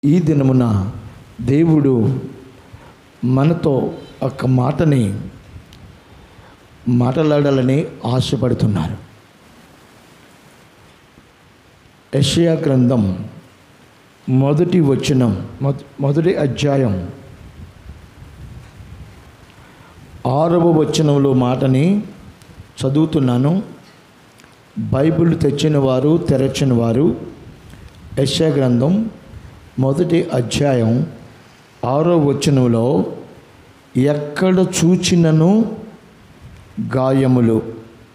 ఈ దినమున దేవుడు మనతో ఒక మాటని మాట్లాడాలని ఆశపడుతున్నారు యెషయా గ్రంథం మొదటి వచనం మొద- మొదటి అధ్యాయం ఆరవ వచనంలో మాటని చదువుతున్నాను బైబిల్ తెచ్చిన వారు తెరచిన వారు యెషయా గ్రంథం మొదటి అధ్యాయం ఆరో వచనంలో ఎక్కడ చూచినను గాయములు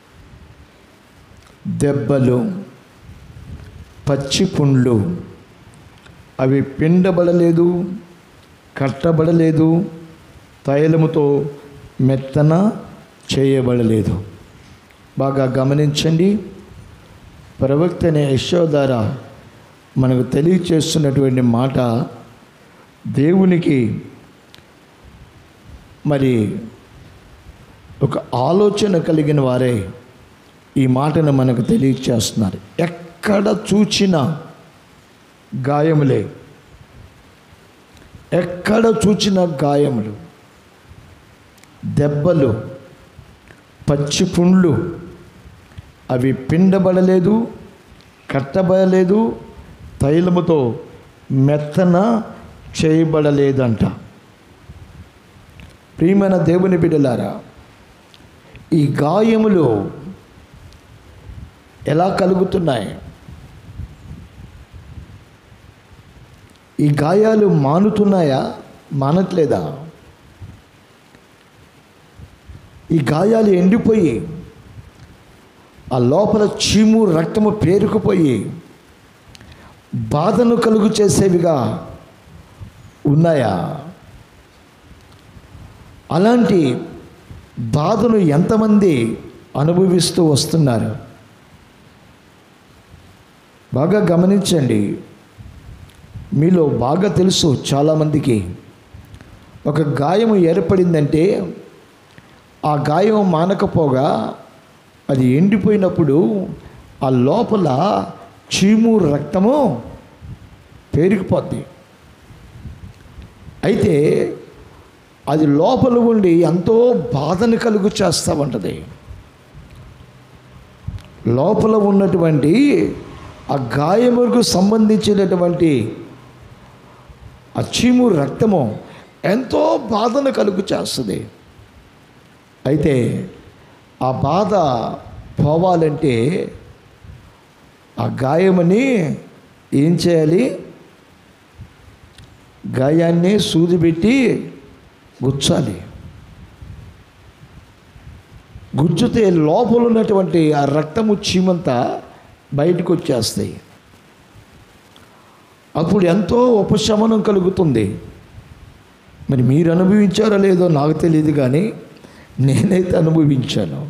దెబ్బలు పచ్చి పుండ్లు అవి పిండబడలేదు కట్టబడలేదు తైలముతో మెత్తన చేయబడలేదు బాగా గమనించండి ప్రవక్త అనే యశోధార మనకు తెలియచేస్తున్నటువంటి మాట దేవునికి మరి ఒక ఆలోచన కలిగిన వారే ఈ మాటను మనకు తెలియచేస్తున్నారు ఎక్కడ చూచినా గాయములే ఎక్కడ చూచిన గాయములు దెబ్బలు పచ్చి పుండ్లు అవి పిండబడలేదు కట్టబడలేదు తైలముతో మెత్తన చేయబడలేదంట ప్రియమైన దేవుని బిడ్డలారా ఈ గాయములు ఎలా కలుగుతున్నాయి ఈ గాయాలు మానుతున్నాయా మానట్లేదా ఈ గాయాలు ఎండిపోయి ఆ లోపల చీము రక్తము పేరుకుపోయి బాధను కలుగు చేసేవిగా ఉన్నాయా అలాంటి బాధను ఎంతమంది అనుభవిస్తూ వస్తున్నారు బాగా గమనించండి మీలో బాగా తెలుసు చాలామందికి ఒక గాయం ఏర్పడిందంటే ఆ గాయం మానకపోగా అది ఎండిపోయినప్పుడు ఆ లోపల చీము రక్తము పేరుకుపోద్ది అయితే అది లోపల ఉండి ఎంతో బాధను కలుగు చేస్తూ ఉంటుంది లోపల ఉన్నటువంటి ఆ గాయములకు సంబంధించినటువంటి ఆ చీము రక్తము ఎంతో బాధను కలుగు చేస్తుంది అయితే ఆ బాధ పోవాలంటే ఆ గాయమని ఏం చేయాలి గాయాన్ని సూది పెట్టి గుచ్చాలి గుచ్చితే లోపల ఉన్నటువంటి ఆ రక్తము చీమంతా బయటకు వచ్చేస్తాయి అప్పుడు ఎంతో ఉపశమనం కలుగుతుంది మరి మీరు అనుభవించారో లేదో నాకు తెలియదు కానీ నేనైతే అనుభవించాను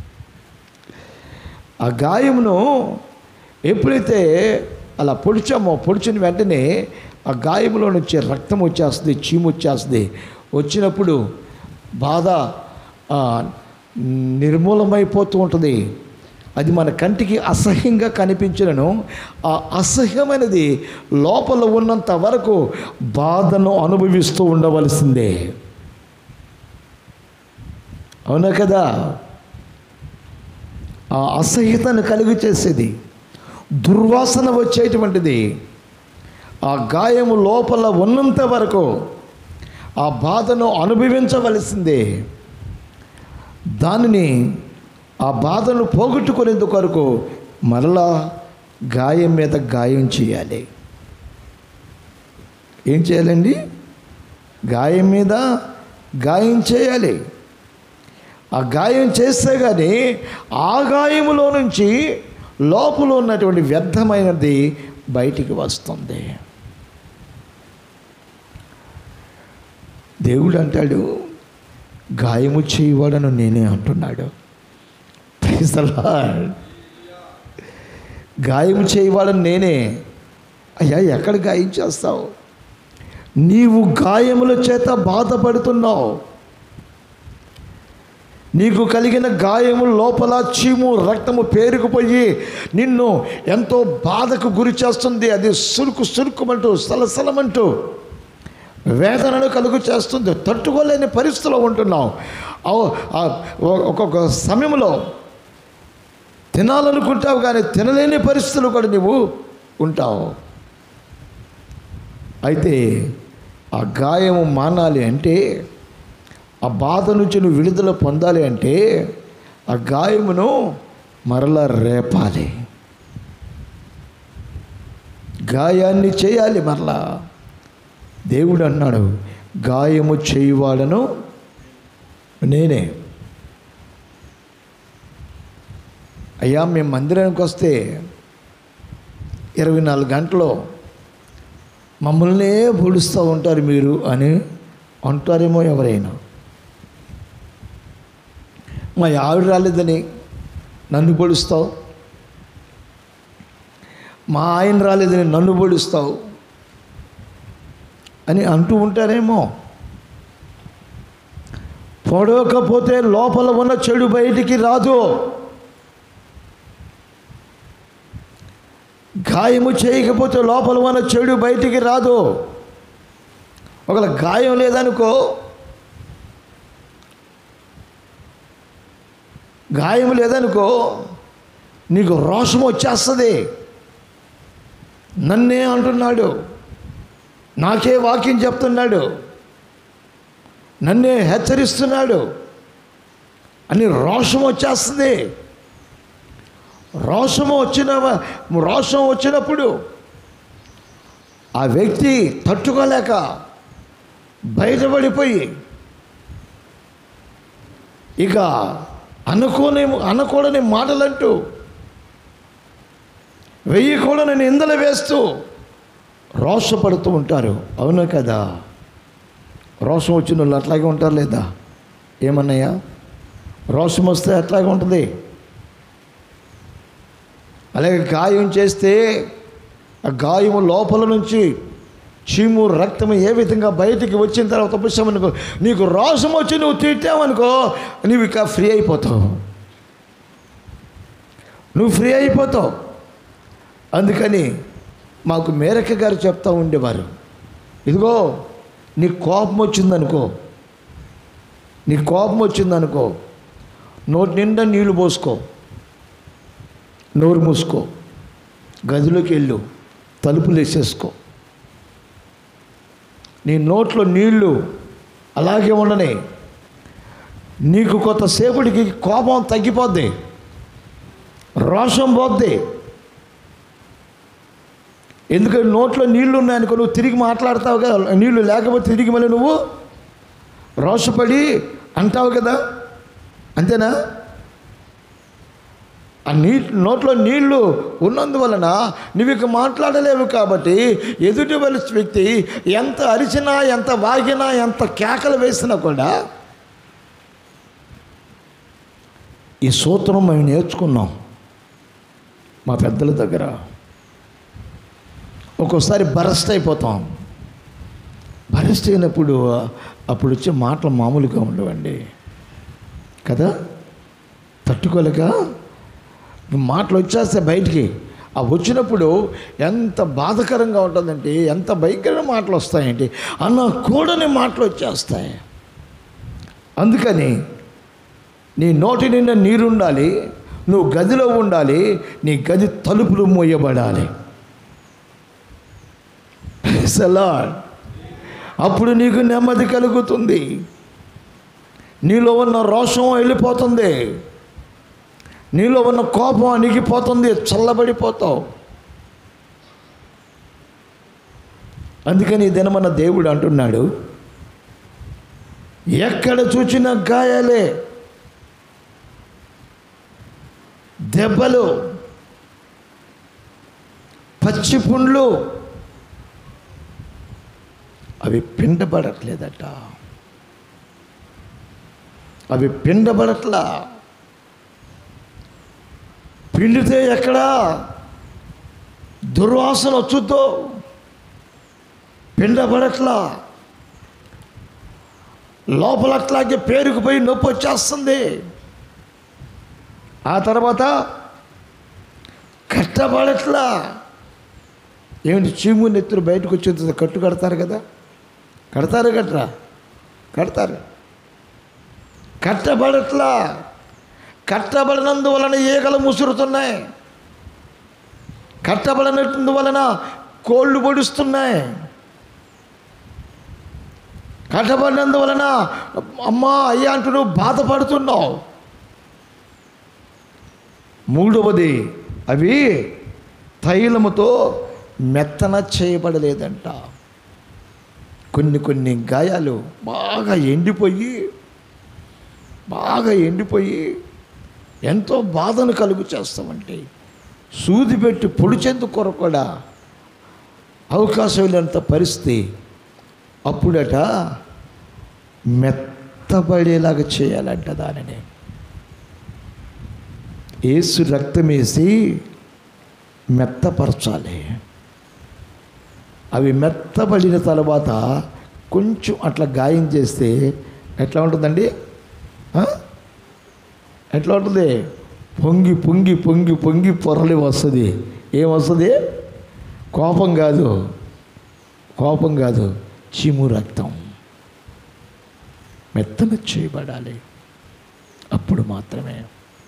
ఆ గాయమును ఎప్పుడైతే అలా పొడిచామో పొడిచిన వెంటనే ఆ గాయంలో నుంచి రక్తం వచ్చేస్తుంది చీము వచ్చేస్తుంది వచ్చినప్పుడు బాధ ఆ, నిర్మూలమైపోతూ ఉంటుంది అది మన కంటికి అసహ్యంగా కనిపించినను ఆ అసహ్యమైనది లోపల ఉన్నంత వరకు బాధను అనుభవిస్తూ ఉండవలసిందే అవునా కదా ఆ అసహ్యతను కలిగి చేసేది దుర్వాసన వచ్చేటువంటిది ఆ గాయము లోపల ఉన్నంత వరకు ఆ బాధను అనుభవించవలసిందే దానిని ఆ బాధను పోగొట్టుకునేందుకు కొరకు మరలా గాయం మీద గాయం చేయాలి ఏం చేయాలండి గాయం మీద గాయం చేయాలి ఆ గాయం చేస్తే కానీ ఆ గాయములో నుంచి లోపల ఉన్నటువంటి వ్యర్థమైనది బయటికి వస్తుంది దేవుడు అంటాడు గాయము చేయవాడను నేనే అంటున్నాడు Praise the Lord. గాయము చేయవాడని నేనే అయ్యా ఎక్కడ గాయం చేస్తావు నీవు గాయముల చేత బాధపడుతున్నావు నీకు కలిగిన గాయము లోపల చీము రక్తము పేరుకుపోయి నిన్ను ఎంతో బాధకు గురి చేస్తుంది అది సురుకు సురుకుమంటూ సలసలమంటూ వేదనను కలుగు చేస్తుంది తట్టుకోలేని పరిస్థితిలో ఉంటున్నావు ఆ- ఆ ఒక్కొక్క సమయంలో తినాలనుకుంటావు కానీ తినలేని పరిస్థితులు కూడా నువ్వు ఉంటావు అయితే ఆ గాయము మానాలి అంటే ఆ బాధ నుంచి నువ్వు విడుదల పొందాలి అంటే ఆ గాయమును మరలా రేపాలి గాయాన్ని చేయాలి మరలా దేవుడు అన్నాడు గాయము చేయువాడను నేనే అయ్యా మేము మందిరానికి వస్తే ఇరవై నాలుగు గంటలు మమ్మల్నే పొడుస్తూ ఉంటారు మీరు అని అంటారేమో ఎవరైనా మా ఆవిడ రాలేదని నన్ను పొడుస్తావు మా ఆయన రాలేదని నన్ను పొడుస్తావు అని అంటూ ఉంటారేమో పొడవకపోతే లోపల ఉన్న చెడు బయటికి రాదు గాయము చేయకపోతే లోపల ఉన్న చెడు బయటికి రాదు ఒకవేళ గాయం లేదనుకో గాయం లేదనుకో నీకు రోషం వచ్చేస్తుంది నన్నే అంటున్నాడు నాకే వాక్యం చెప్తున్నాడు నన్నే హెచ్చరిస్తున్నాడు అని రోషం వచ్చేస్తుంది రోషము వచ్చిన రోషం వచ్చినప్పుడు ఆ వ్యక్తి తట్టుకోలేక బయటపడిపోయి ఇక అనుకోని అనకూడని మాటలంటూ వెయ్యకూడని నిందలు వేస్తూ రోషపడుతూ ఉంటారు అవునా కదా రోషం వచ్చిన వాళ్ళు అట్లాగే ఉంటారు లేదా ఏమన్నాయా రోషం వస్తే అట్లాగే ఉంటుంది అలాగే గాయం చేస్తే ఆ గాయము లోపల నుంచి చీము రక్తము ఏ విధంగా బయటికి వచ్చిన తర్వాత పుష్పమనుకో నీకు రోషం వచ్చి నువ్వు తిట్టావనుకో నువ్వు ఇక ఫ్రీ అయిపోతావు నువ్వు ఫ్రీ అయిపోతావు అందుకని మాకు మేరక గారు చెప్తా ఉండేవారు ఇదిగో నీ కోపం వచ్చిందనుకో నీ కోపం వచ్చిందనుకో నోటి నిండా నీళ్లు పోసుకో నోరు మూసుకో గదిలోకి వెళ్ళు తలుపులు వేసేసుకో నీ నోట్లో నీళ్లు అలాగే ఉండని నీకు కొంతసేపటికి కోపం తగ్గిపోద్ది రోషం పోద్ది ఎందుకంటే నోట్లో నీళ్లు ఉన్నాయనుకో నువ్వు తిరిగి మాట్లాడతావు కదా నీళ్లు లేకపోతే తిరిగి మళ్ళీ నువ్వు రోషపడి అంటావు కదా అంతేనా ఆ నీ నోట్లో నీళ్లు ఉన్నందువలన నువ్వు ఇక మాట్లాడలేవు కాబట్టి ఎదుటి వలసి వ్యక్తి ఎంత అరిచినా ఎంత వాగినా ఎంత కేకలు వేసినా కూడా ఈ సూత్రం మేము నేర్చుకున్నాం మా పెద్దల దగ్గర ఒక్కోసారి బరస్ట్ అయిపోతాం బరస్ట్ అయినప్పుడు అప్పుడు వచ్చే మాటలు మామూలుగా ఉండవండి కదా తట్టుకోలేక మాటలు వచ్చేస్తే బయటికి ఆ వచ్చినప్పుడు ఎంత బాధకరంగా ఉంటుందంటే ఎంత భయంకరమైన మాటలు వస్తాయంటే అన్న కూడని మాటలు వచ్చేస్తాయి అందుకని నీ నోటి నిండా నీరుండాలి నువ్వు గదిలో ఉండాలి నీ గది తలుపులు మూయబడాలి Praise the Lord. అప్పుడు నీకు నెమ్మది కలుగుతుంది నీలో ఉన్న రోషం వెళ్ళిపోతుంది నీలో ఉన్న కోపం అణిగిపోతుంది చల్లబడిపోతావు అందుకని ఈ దినమన్న దేవుడు అంటున్నాడు ఎక్కడ చూచిన గాయాలే దెబ్బలు పచ్చి పుండ్లు అవి పిండబడట్లేదట అవి పిండబడట్లా పిండితే ఎక్కడా దుర్వాసన వచ్చుతో పిండబడట్లా లోపల అట్లాగే పేరుకుపోయి నొప్పి వచ్చేస్తుంది ఆ తర్వాత కట్టబడట్లా ఏమిటి చీము నెత్తురు బయటకు వచ్చేది కట్టు కడతారు కదా కడతారు కట్టరా కడతారు కట్టబడట్లా కట్టబడినందువలన ఈగలు ముసురుతున్నాయి కట్టబడినందువలన కోళ్ళు పొడుస్తున్నాయి కట్టబడినందువలన అమ్మా అయ్యా అంటూ నువ్వు బాధపడుతున్నావు మూడవది అవి తైలముతో మెత్తన చేయబడలేదంట కొన్ని కొన్ని గాయాలు బాగా ఎండిపోయి బాగా ఎండిపోయి ఎంతో బాధను కలుగు చేస్తామంటే సూది పెట్టి పొడిచేందుకు కొరకు కూడా అవకాశం లేనంత పరిస్థితి అప్పుడట మెత్తబడేలాగా చేయాలంట దానిని ఏసు రక్తం వేసి మెత్తపరచాలి అవి మెత్తబడిన తర్వాత కొంచెం అట్లా గాయం చేస్తే ఎట్లా ఉంటుందండి ఆ? ఎట్లా ఉంటుంది పొంగి పొంగి పొంగి పొంగి పొరలి వస్తుంది ఏం వస్తుంది కోపం కాదు కోపం కాదు చీము రక్తం మెత్తన చేయబడాలి అప్పుడు మాత్రమే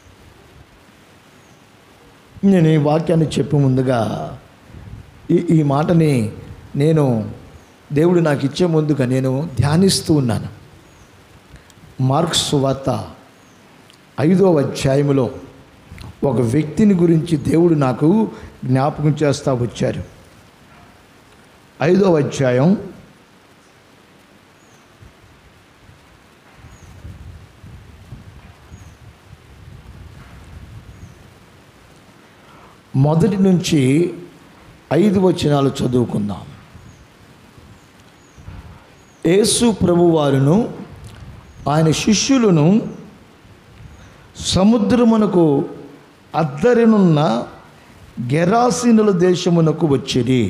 నేను ఈ వాక్యాన్ని చెప్పే ముందుగా ఈ ఈ మాటని నేను దేవుడు నాకు ఇచ్చే ముందుగా నేను ధ్యానిస్తూ ఉన్నాను మార్క్స్ వార్త ఐదో అధ్యాయములో ఒక వ్యక్తిని గురించి దేవుడు నాకు జ్ఞాపకం చేస్తూ వచ్చారు ఐదో అధ్యాయం మొదటి నుంచి ఐదు వచనాలు చదువుకుందాం యేసు ప్రభువారును ఆయన శిష్యులను సముద్రమునకు అద్దరినున్న గెరాసీనుల దేశమునకు వచ్చిరి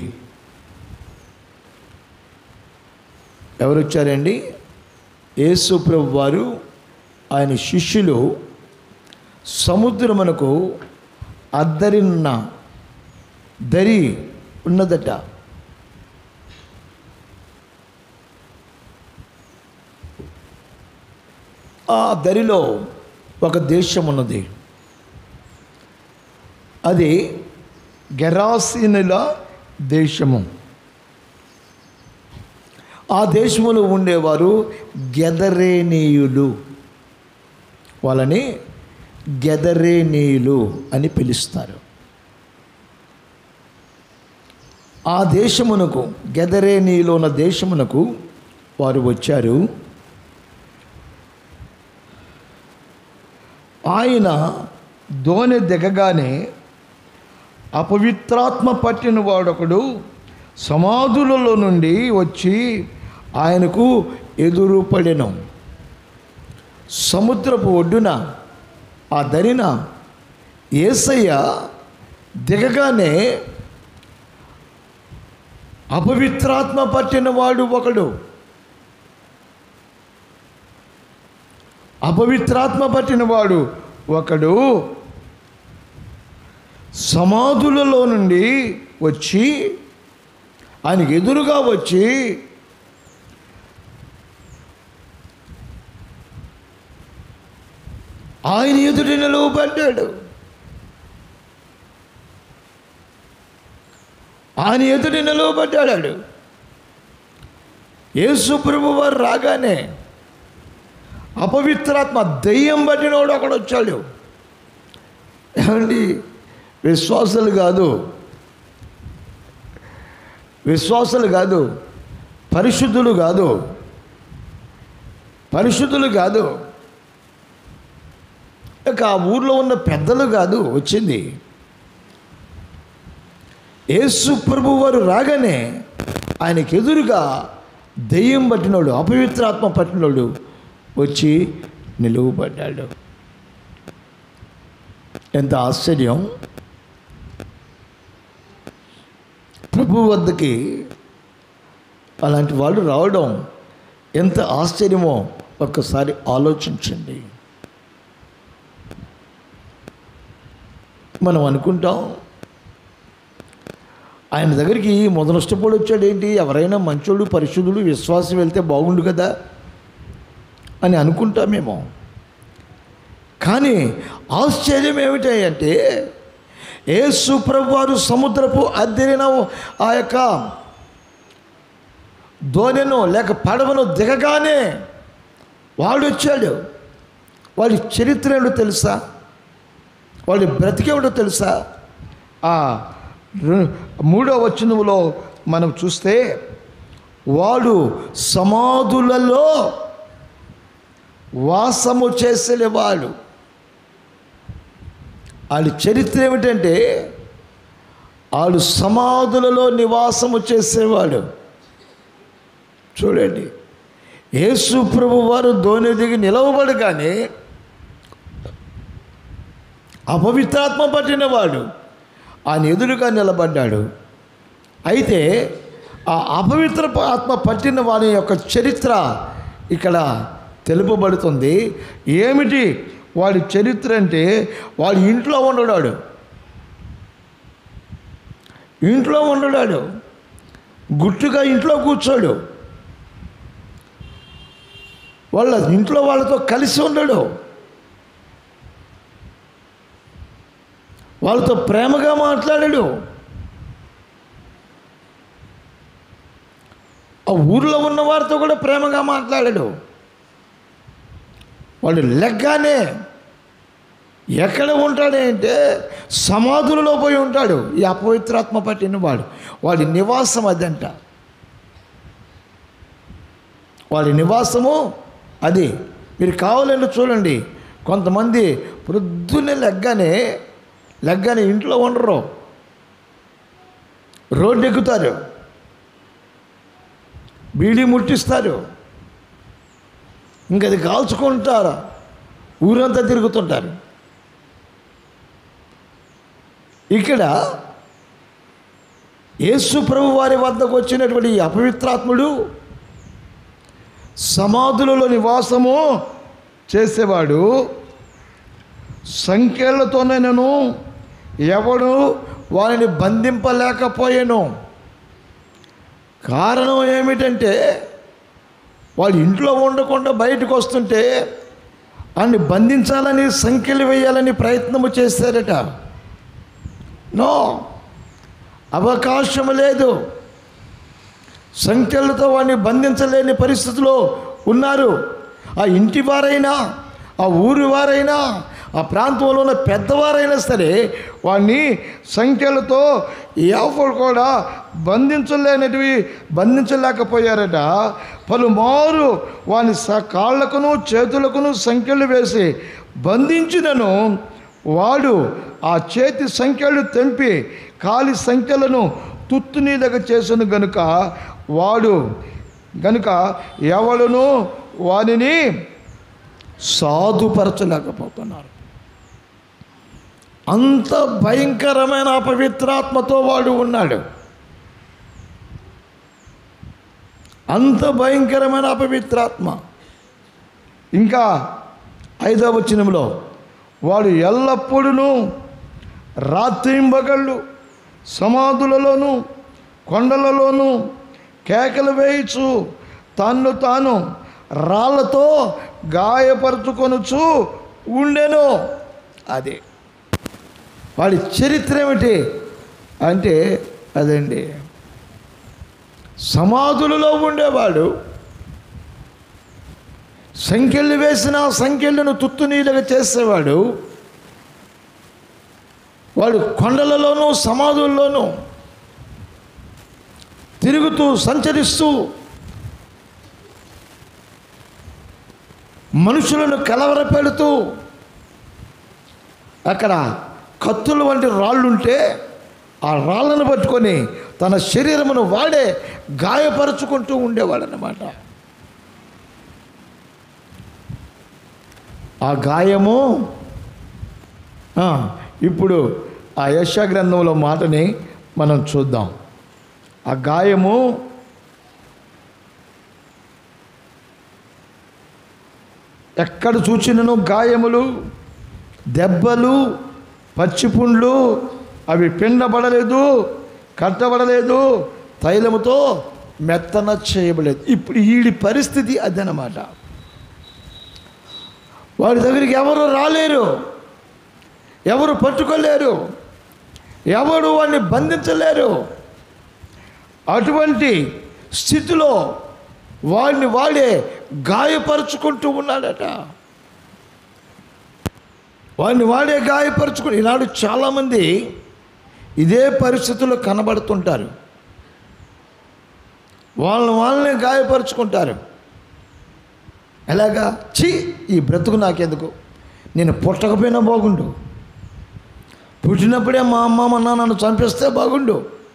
ఎవరు వచ్చారండి యేసు ప్రభు వారు ఆయన శిష్యులు సముద్రమునకు అద్దరినున్న దరి ఉన్నదట ఆ దరిలో ఒక దేశం ఉన్నది అది గెరాసీనుల దేశము ఆ దేశంలో ఉండేవారు గెదరేనీయులు వాళ్ళని గెదరేనీయులు అని పిలుస్తారు ఆ దేశమునకు గెదరేనీలో ఉన్న దేశమునకు వారు వచ్చారు ఆయన దోణి దిగగానే అపవిత్రాత్మ పట్టిన వాడొకడు సమాధులలో నుండి వచ్చి ఆయనకు ఎదురుపడెను సముద్రపు ఒడ్డున ఆ దరిన ఏసయ్య దిగగానే అపవిత్రాత్మ పట్టిన వాడు ఒకడు అపవిత్రాత్మ పట్టిన వాడు ఒకడు సమాధులలో నుండి వచ్చి ఆయనకు ఎదురుగా వచ్చి ఆయన ఎదుటి నిలువబడ్డాడు ఆయన ఎదుటి నిలువబడ్డాడు యేసు ప్రభు వారు రాగానే అపవిత్రాత్మ దెయ్యం పట్టినోడు అక్కడ వచ్చాడు ఏమండి విశ్వాసాలు కాదు విశ్వాసాలు కాదు పరిశుద్ధులు కాదు పరిశుద్ధులు కాదు ఇక ఆ ఊర్లో ఉన్న పెద్దలు కాదు వచ్చింది యేసు ప్రభు వారు రాగానే ఆయనకు ఎదురుగా దెయ్యం పట్టినోడు అపవిత్రాత్మ పట్టినోడు వచ్చి నిలువబడ్డాడు ఎంత ఆశ్చర్యం ప్రభు వద్దకి అలాంటి వాళ్ళు రావడం ఎంత ఆశ్చర్యమో ఒక్కసారి ఆలోచించండి మనం అనుకుంటాం ఆయన దగ్గరికి మొదలష్టపోడు వచ్చాడు ఏంటి ఎవరైనా మంచోడు పరిశుద్ధుడు విశ్వాసం వెళ్తే బాగుండు కదా అని అనుకుంటామేమో కానీ ఆశ్చర్యం ఏమిటంటే యేసు ప్రభు వారు సముద్రపు అద్దెరిన ఆ యొక్క ధోనిను లేక పడవను దిగగానే వాడు వచ్చాడు వాడి చరిత్ర ఏమిటో తెలుసా వాడి బ్రతికేమిటో తెలుసా ఆ రు- మూడో వచనములో మనం చూస్తే వాడు సమాధులలో వాసము చేసేవాడు వాళ్ళ చరిత్ర ఏమిటంటే వాళ్ళు సమాధులలో నివాసము చేసేవాడు చూడండి యేసు ప్రభు వారు ధోని దిగి నిలవబడగానే అపవిత్రాత్మ పట్టినవాడు ఆయన ఎదురుగా నిలబడ్డాడు అయితే ఆ అపవిత్ర ఆత్మ పట్టిన వారి యొక్క చరిత్ర ఇక్కడ తెలుపబడుతుంది ఏమిటి వాడి చరిత్ర అంటే వాడు ఇంట్లో ఉండడాడు ఇంట్లో ఉండడాడు గుట్టుగా ఇంట్లో కూర్చోడు వాళ్ళ ఇంట్లో వాళ్ళతో కలిసి ఉండడు వాళ్ళతో ప్రేమగా మాట్లాడాడు ఆ ఊర్లో ఉన్న వారితో కూడా ప్రేమగా మాట్లాడాడు వాడు లెగ్గానే ఎక్కడ ఉంటాడే అంటే సమాధులలో పోయి ఉంటాడు ఈ అపవిత్రాత్మ పట్టిన వాడు వాడి నివాసం అదంట వాడి నివాసము అది మీరు కావాలంటే చూడండి కొంతమంది ప్రొద్దునే లెగ్గానే లెగ్గానే ఇంట్లో ఉండరు రోడ్డు ఎక్కుతారు బీడీ ముట్టిస్తారు ఇంక అది కాల్చుకుంటారు ఊరంతా తిరుగుతుంటారు ఇక్కడ యేసు ప్రభు వారి వద్దకు వచ్చినటువంటి ఈ అపవిత్రాత్ముడు సమాధులలో నివాసము చేసేవాడు సంఖ్యలతోనే నేను ఎవడు వారిని బంధింపలేకపోయాను కారణం ఏమిటంటే వాడు ఇంట్లో ఉండకుండా బయటకు వస్తుంటే వాడిని బంధించాలని సంఖ్యలు వేయాలని ప్రయత్నము చేశారట నో అవకాశం లేదు సంఖ్యలతో వాడిని బంధించలేని పరిస్థితిలో ఉన్నారు ఆ ఇంటి వారైనా ఆ ఊరి వారైనా ఆ ప్రాంతంలో ఉన్న పెద్దవారైనా సరే వాడిని సంఖ్యలతో ఎవరు కూడా బంధించలేనిటివి బంధించలేకపోయారట పలుమారు వాని స కాళ్ళకును చేతులకును సంఖ్యలు వేసి బంధించినను వాడు ఆ చేతి సంఖ్యలు తెంపి కాలి సంఖ్యలను తుత్తునీదగా చేసను గనుక వాడు గనుక ఎవడును వానిని సాధుపరచలేకపోతున్నారు అంత భయంకరమైన అపవిత్రాత్మతో వాడు ఉన్నాడు అంత భయంకరమైన అపవిత్రాత్మ ఇంకా ఐదవ వచనంలో వాడు ఎల్లప్పుడూ రాత్రింబగళ్ళు సమాధులలోనూ కొండలలోనూ కేకలు వేయచ్చు తన్ను తాను రాళ్ళతో గాయపరుచుకొనుచు ఉండెను అది వాడి చరిత్ర ఏమిటి అంటే అదండి సమాధులలో ఉండేవాడు సంఖ్యలు వేసిన ఆ సంఖ్యలను తుత్తునీలుగా చేసేవాడు వాడు కొండలలోనూ సమాధుల్లోనూ తిరుగుతూ సంచరిస్తూ మనుషులను కలవరపెడుతూ అక్కడ కత్తుల వంటి రాళ్ళుంటే ఆ రాళ్ళను పట్టుకొని తన శరీరమును వాడే గాయపరుచుకుంటూ ఉండేవాడనమాట ఆ గాయము ఆ, ఇప్పుడు ఆ యశ గ్రంథంలో మాటని మనం చూద్దాం ఆ గాయము ఎక్కడ చూచినను గాయములు దెబ్బలు పచ్చిపుండ్లు అవి పిండబడలేదు కట్టబడలేదు తైలముతో మెత్తన చేయబడలేదు ఇప్పుడు వీడి పరిస్థితి అదనమాట వాడి దగ్గరికి ఎవరు రాలేరు ఎవరు పట్టుకోలేరు ఎవరు వాడిని బంధించలేరు అటువంటి స్థితిలో వాడిని వాడే గాయపరుచుకుంటూ ఉన్నాడట వాడిని వాడే గాయపరుచుకుని ఈనాడు చాలామంది ఇదే పరిస్థితుల్లో కనబడుతుంటారు వాళ్ళని వాళ్ళని గాయపరుచుకుంటారు ఎలాగా ఛీ ఈ బ్రతుకు నాకెందుకు నేను పుట్టకపోయినా బాగుండు పుట్టినప్పుడే మా అమ్మ మా నాన్న నన్ను చంపిస్తే బాగుండు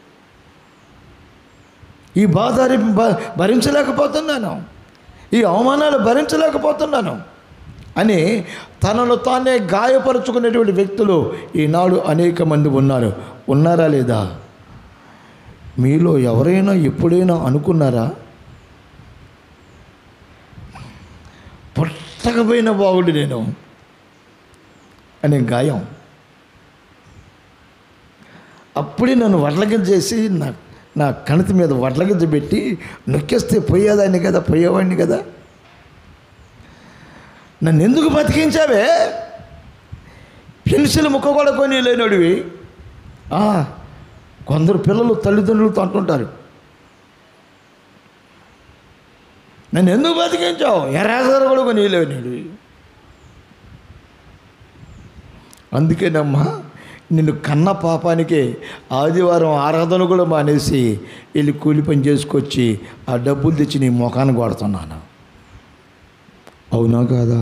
ఈ బాధ భ- భరించలేకపోతున్నాను ఈ అవమానాలు భరించలేకపోతున్నాను అని తనను తానే గాయపరుచుకునేటువంటి వ్యక్తులు ఈనాడు అనేక మంది ఉన్నారు ఉన్నారా లేదా మీలో ఎవరైనా ఎప్పుడైనా అనుకున్నారా పుట్టకపోయిన బాగుండు నేను అనే గాయం అప్పుడే నన్ను వడ్లగింజ చేసి నా నా కణతి మీద వడ్లగింజ పెట్టి నొక్కేస్తే పోయేదాన్ని కదా పోయేవాడిని కదా నన్ను ఎందుకు బతికించావే పెన్సిల్ ముక్క కూడా కొని లేనడివి ఆ, కొందరు పిల్లలు తల్లిదండ్రులతో అంటుంటారు నన్ను ఎందుకు బతికించావు ఎరాజారు కూడా కొని లేనివి అందుకేనమ్మా నిన్ను కన్న పాపానికే ఆదివారం ఆరాధన కూడా మానేసి వెళ్ళి కూలి పని చేసుకొచ్చి ఆ డబ్బులు తెచ్చి నీ ముఖాన్ని కొడుతున్నాను అవునా కాదా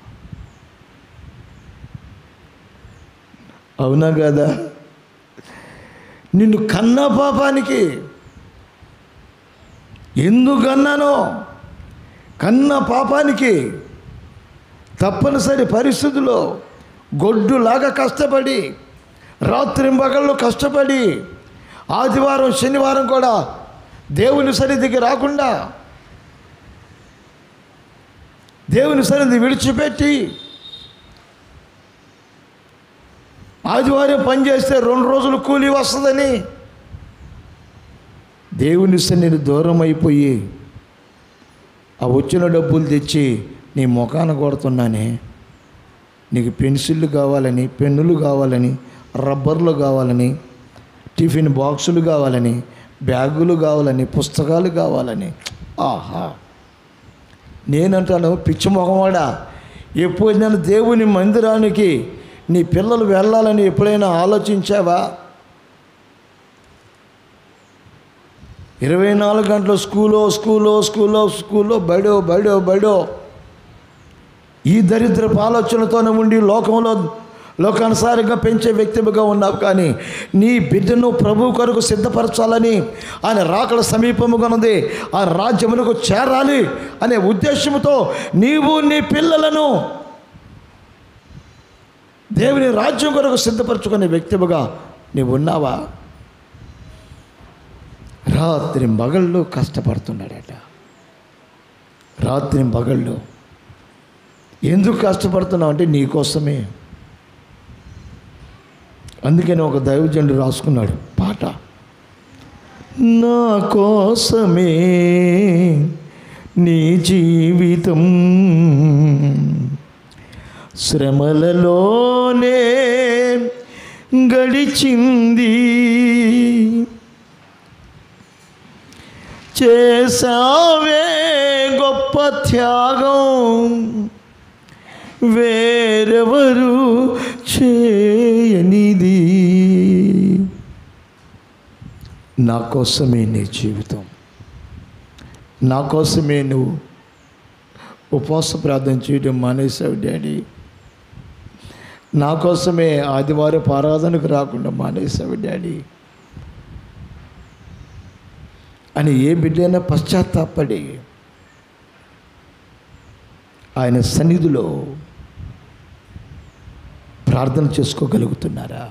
అవునా కాదా నిన్ను కన్న పాపానికి ఎందుకన్నానో కన్న పాపానికి తప్పనిసరి పరిస్థితుల్లో గొడ్డులాగా కష్టపడి రాత్రింబగళ్ళు కష్టపడి ఆదివారం శనివారం కూడా దేవుని సన్నిధికి రాకుండా దేవుని సన్నిధి విడిచిపెట్టి ఆదివారం పని చేస్తే రెండు రోజులు కూలి వస్తుందని దేవుని సన్నిధి దూరం అయిపోయి ఆ వచ్చిన డబ్బులు తెచ్చి నీ ముఖాన కొడుతున్నానే నీకు పెన్సిళ్ళు కావాలని పెన్నులు కావాలని రబ్బర్లు కావాలని టిఫిన్ బాక్సులు కావాలని బ్యాగులు కావాలని పుస్తకాలు కావాలని ఆహా నేనంటాను పిచ్చి మొహమాడా ఎప్పుడైనా దేవుని మందిరానికి నీ పిల్లలు వెళ్ళాలని ఎప్పుడైనా ఆలోచించావా ఇరవై నాలుగు గంటలు స్కూలో స్కూలో స్కూలో స్కూలో బడో బడో బడో ఈ దరిద్రపు ఆలోచనతోనే ఉండి లోకంలో లోకానుసారంగా పెంచే వ్యక్తిగా ఉన్నావు కానీ నీ బిడ్డను ప్రభు కొరకు సిద్ధపరచాలని ఆయన రాకడ సమీపముగా ఉన్నది ఆ రాజ్యమునకు చేరాలి అనే ఉద్దేశంతో నీవు నీ పిల్లలను దేవుని రాజ్యం కొరకు సిద్ధపరచుకునే వ్యక్తిగా నీవు ఉన్నావా రాత్రి మగళ్ళు కష్టపడుతున్నాడట రాత్రి మగళ్ళు ఎందుకు కష్టపడుతున్నావు అంటే నీకోసమే అందుకని ఒక దైవజనుడు రాసుకున్నాడు పాట నా కోసమే నీ జీవితం శ్రమలలోనే గడిచింది చేసావే గొప్ప త్యాగం వేరెవరు చేయనిది నా కోసమే నీ జీవితం నా కోసమే నువ్వు ఉపవాస ప్రార్థన చేయడం మానేసావు డాడీ నా కోసమే ఆదివారం ఆరాధనకు రాకుండా మానేసావు డాడీ అని ఏ బిడ్డైనా పశ్చాత్తాపడి ఆయన సన్నిధిలో ప్రార్థన చేసుకోగలుగుతున్నారా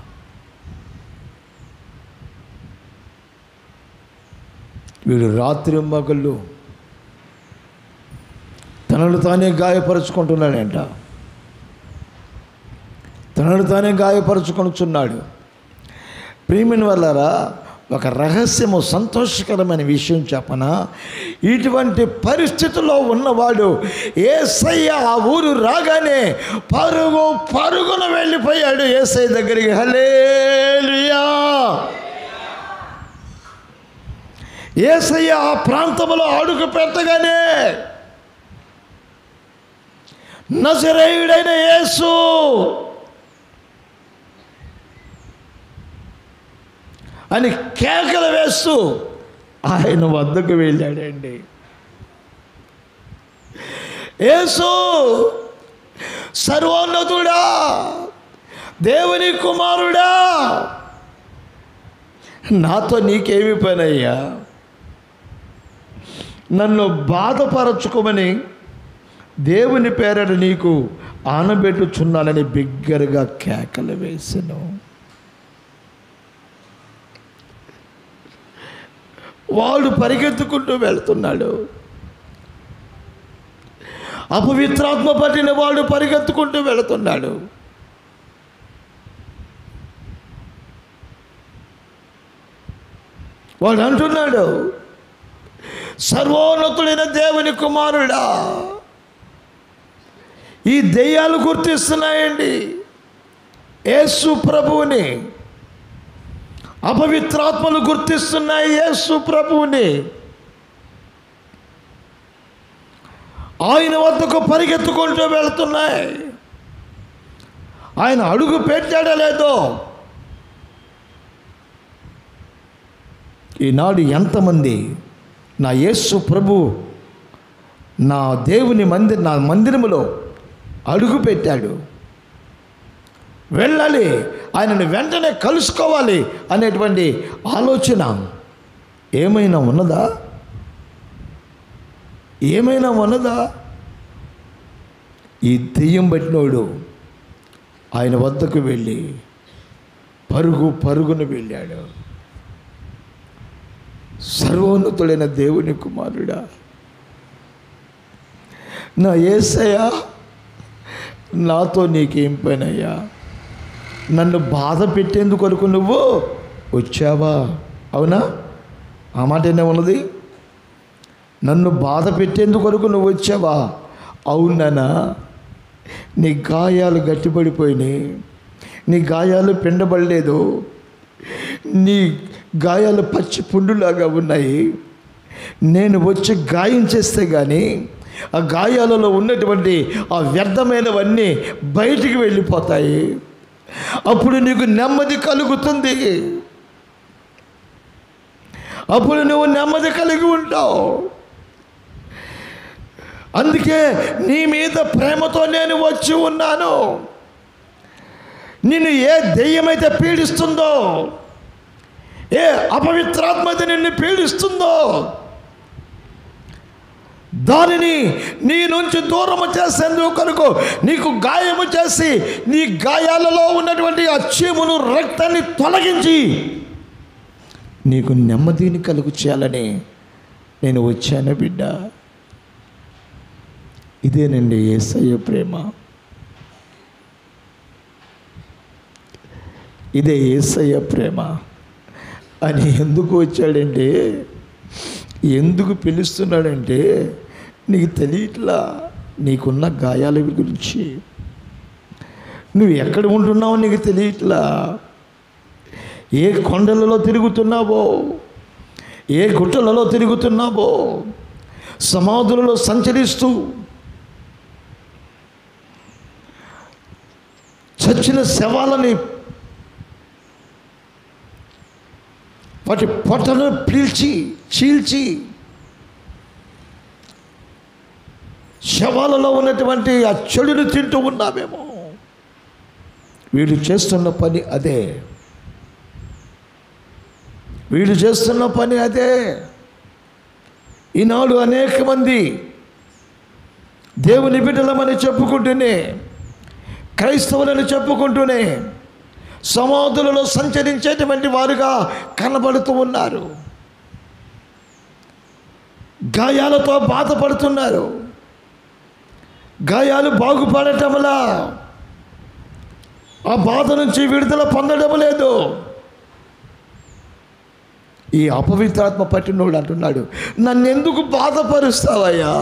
వీడు రాత్రి మగళ్ళు తన తనను తానే గాయపరుచుకుంటున్నాడంట తనను తానే గాయపరుచుకొనుచున్నాడు ప్రియమైన వల్లరా ఒక రహస్యము సంతోషకరమైన విషయం చెప్పన ఇటువంటి పరిస్థితుల్లో ఉన్నవాడు ఏసయ్య ఆ ఊరు రాగానే పరుగు పరుగున వెళ్ళిపోయాడు ఏసయ్య దగ్గరికి హలేలుయా ఏసయ్య ఆ ప్రాంతంలో అడుగు పెట్టగానే నజరేయుడైన యేసు అని కేకలు వేస్తూ ఆయన వద్దకు వెళ్ళాడండి యేసు సర్వోన్నతుడా దేవుని కుమారుడా నాతో నీకేమి పనయ్యా నన్ను బాధపరచుకోమని దేవుని పేరట నీకు ఆనబెట్టుచున్నానని బిగ్గరగా కేకలు వేసను వాడు పరిగెత్తుకుంటూ వెళ్తున్నాడు అపవిత్రాత్మ పట్టిన వాడు పరిగెత్తుకుంటూ వెళుతున్నాడు వాడు అంటున్నాడు సర్వోన్నతుడైన దేవుని కుమారుడా ఈ దెయ్యాలు గుర్తిస్తున్నాయండి యేసు ప్రభువుని అపవిత్రాత్మలు గుర్తిస్తున్నాయి యేసు ప్రభువుని ఆయన వద్దకు పరిగెత్తుకుంటూ వెళుతున్నాయి ఆయన అడుగు పెట్టాడో లేదో ఈనాడు ఎంతమంది నా యేసు ప్రభు నా దేవుని మందిర్ నా మందిరములో అడుగు పెట్టాడు వెళ్ళాలి ఆయనను వెంటనే కలుసుకోవాలి అనేటువంటి ఆలోచన ఏమైనా ఉన్నదా ఏమైనా ఉన్నదా ఈ దెయ్యం పట్టినోడు ఆయన వద్దకు వెళ్ళి పరుగు పరుగున వెళ్ళాడు సర్వోన్నతుడైన దేవుని కుమారుడా నా ఏసయ్యా నాతో నీకేం పనయ్యా నన్ను బాధ పెట్టేందుకు కొరకు నువ్వు వచ్చావా అవునా ఆ మాట ఏనే ఉన్నది నన్ను బాధ పెట్టేందుకు కొరకు నువ్వు వచ్చావా అవుననా నీ గాయాలు గట్టిపడిపోయినాయి నీ గాయాలు పిండబడలేదు నీ గాయాలు పచ్చి పుండులాగా ఉన్నాయి నేను వచ్చి గాయం చేస్తే కానీ ఆ గాయాలలో ఉన్నటువంటి ఆ వ్యర్థమైనవన్నీ బయటికి వెళ్ళిపోతాయి అప్పుడు నీకు నెమ్మది కలుగుతుంది అప్పుడు నువ్వు నెమ్మది కలిగి ఉంటావు అందుకే నీ మీద ప్రేమతో నేను వచ్చి ఉన్నాను నిన్ను ఏ దెయ్యమైతే పీడిస్తుందో ఏ అపవిత్రాత్మైతే నిన్ను పీడిస్తుందో దానిని నీ నుంచి దూరము చేసేందుకు కనుక నీకు గాయము చేసి నీ గాయాలలో ఉన్నటువంటి ఆ చీమును రక్తాన్ని తొలగించి నీకు నెమ్మదిని కలుగు చేయాలని నేను వచ్చాను బిడ్డ ఇదేనండి ఏసయ్య ప్రేమ ఇదే ఏసయ్య ప్రేమ అని ఎందుకు వచ్చాడంటే ఎందుకు పిలుస్తున్నాడంటే నీకు తెలియట్లా నీకున్న గాయాల గురించి నువ్వు ఎక్కడ ఉంటున్నావో నీకు తెలియట్లా ఏ కొండలలో తిరుగుతున్నావో ఏ గుట్టలలో తిరుగుతున్నావో సమాధులలో సంచరిస్తూ చచ్చిన శవాలని వాటి పొట్టను పీల్చి చీల్చి శవాలలో ఉన్నటువంటి ఆ చెడును తింటూ ఉన్నామేమో వీళ్ళు చేస్తున్న పని అదే వీళ్ళు చేస్తున్న పని అదే ఈనాడు అనేక మంది దేవుని బిడ్డలమని చెప్పుకుంటూనే క్రైస్తవులని చెప్పుకుంటూనే సమాధులలో సంచరించేటువంటి వారుగా కనబడుతూ ఉన్నారు గాయాలతో బాధపడుతున్నారు గాయాలు బాగుపడటంలా ఆ బాధ నుంచి విడుదల పొందడం లేదు ఈ అపవిత్రాత్మ పట్టినోడు అంటున్నాడు నన్ను ఎందుకు బాధపరుస్తావయ్యా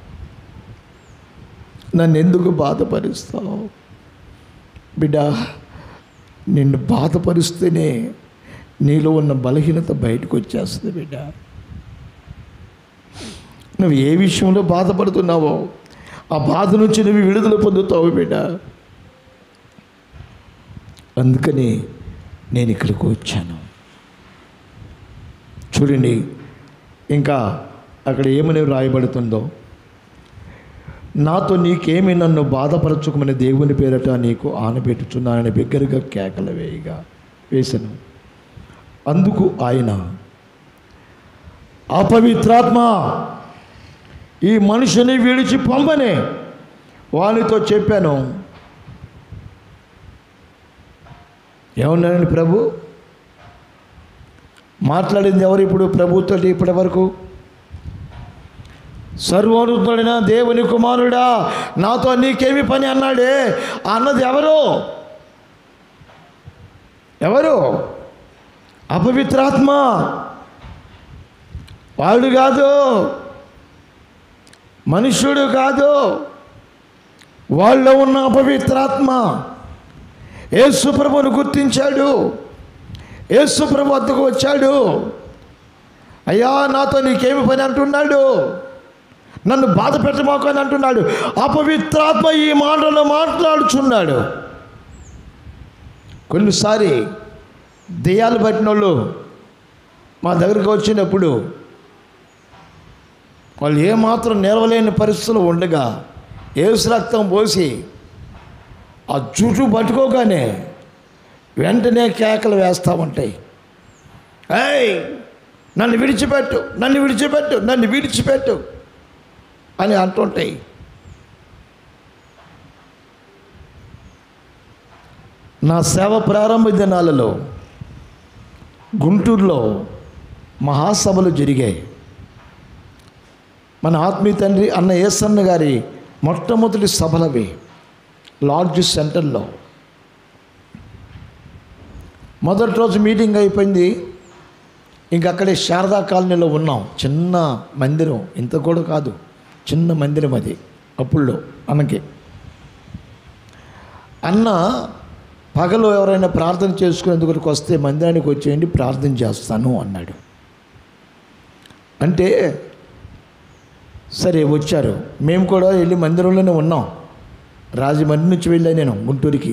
నన్ను ఎందుకు బాధపరుస్తావు బిడ్డ నిన్ను బాధపరుస్తేనే నీలో ఉన్న బలహీనత బయటకు వచ్చేస్తుంది బిడ్డ నువ్వు ఏ విషయంలో బాధపడుతున్నావో ఆ బాధ నుంచి నువ్వు విడుదల పొందుతావు బిడ్డ అందుకని నేను ఇక్కడికి వచ్చాను చూడండి ఇంకా అక్కడ ఏమని రాయబడుతుందో నాతో నీకేమి నన్ను బాధపరచుకోమని దేవుని పేరట నీకు ఆనబెట్టుచున్నానని బిగ్గరగా కేకలు వేయగా వేశాను అందుకు ఆయన అపవిత్రాత్మ ఈ మనిషిని విడిచి పంపనే వానితో చెప్పాను ఏమన్నానండి ప్రభు మాట్లాడింది ఎవరు ఇప్పుడు ప్రభుతో ఇప్పటి వరకు సర్వోన్నతుడైన దేవుని కుమారుడా నాతో నీకేమి పని అన్నాడే ఆ అన్నది ఎవరు ఎవరు అపవిత్రాత్మ వాడు కాదు మనుష్యుడు కాదు వాళ్ళలో ఉన్న అపవిత్రాత్మ యేసు ప్రభువును గుర్తించాడు యేసు ప్రభు వద్దకు వచ్చాడు అయ్యా నాతో నీకేమి పని అంటున్నాడు నన్ను బాధ పెట్టమాకు అని అంటున్నాడు అపవిత్రాత్మ ఈ మాటలు మాట్లాడుచున్నాడు కొన్నిసారి దెయ్యాలు పట్టిన వాళ్ళు మా దగ్గరికి వచ్చినప్పుడు వాళ్ళు ఏమాత్రం నిలవలేని పరిస్థితులు ఉండగా ఏసు రక్తం పోసి ఆ జుట్టు పట్టుకోగానే వెంటనే కేకలు వేస్తూ ఉంటాయి ఏయ్ నన్ను విడిచిపెట్టు నన్ను విడిచిపెట్టు నన్ను విడిచిపెట్టు అని అంటుంటాయి నా సేవ ప్రారంభ దినాలలో గుంటూరులో మహాసభలు జరిగాయి మన ఆత్మీయ తండ్రి అన్న ఏసన్న గారి మొట్టమొదటి సభలవి లాడ్జ్ సెంటర్లో మొదటి రోజు మీటింగ్ అయిపోయింది ఇంక అక్కడే శారదా కాలనీలో ఉన్నాం చిన్న మందిరం ఇంత కూడా కాదు చిన్న మందిరం అది అప్పుల్లో అన్నకి అన్న పగలు ఎవరైనా ప్రార్థన చేసుకునేందుకు వస్తే మందిరానికి వచ్చేయండి ప్రార్థన చేస్తాను అన్నాడు అంటే సరే వచ్చారు మేము కూడా వెళ్ళి మందిరంలోనే ఉన్నాం రాజమండ్రి నుంచి వెళ్ళా నేను గుంటూరుకి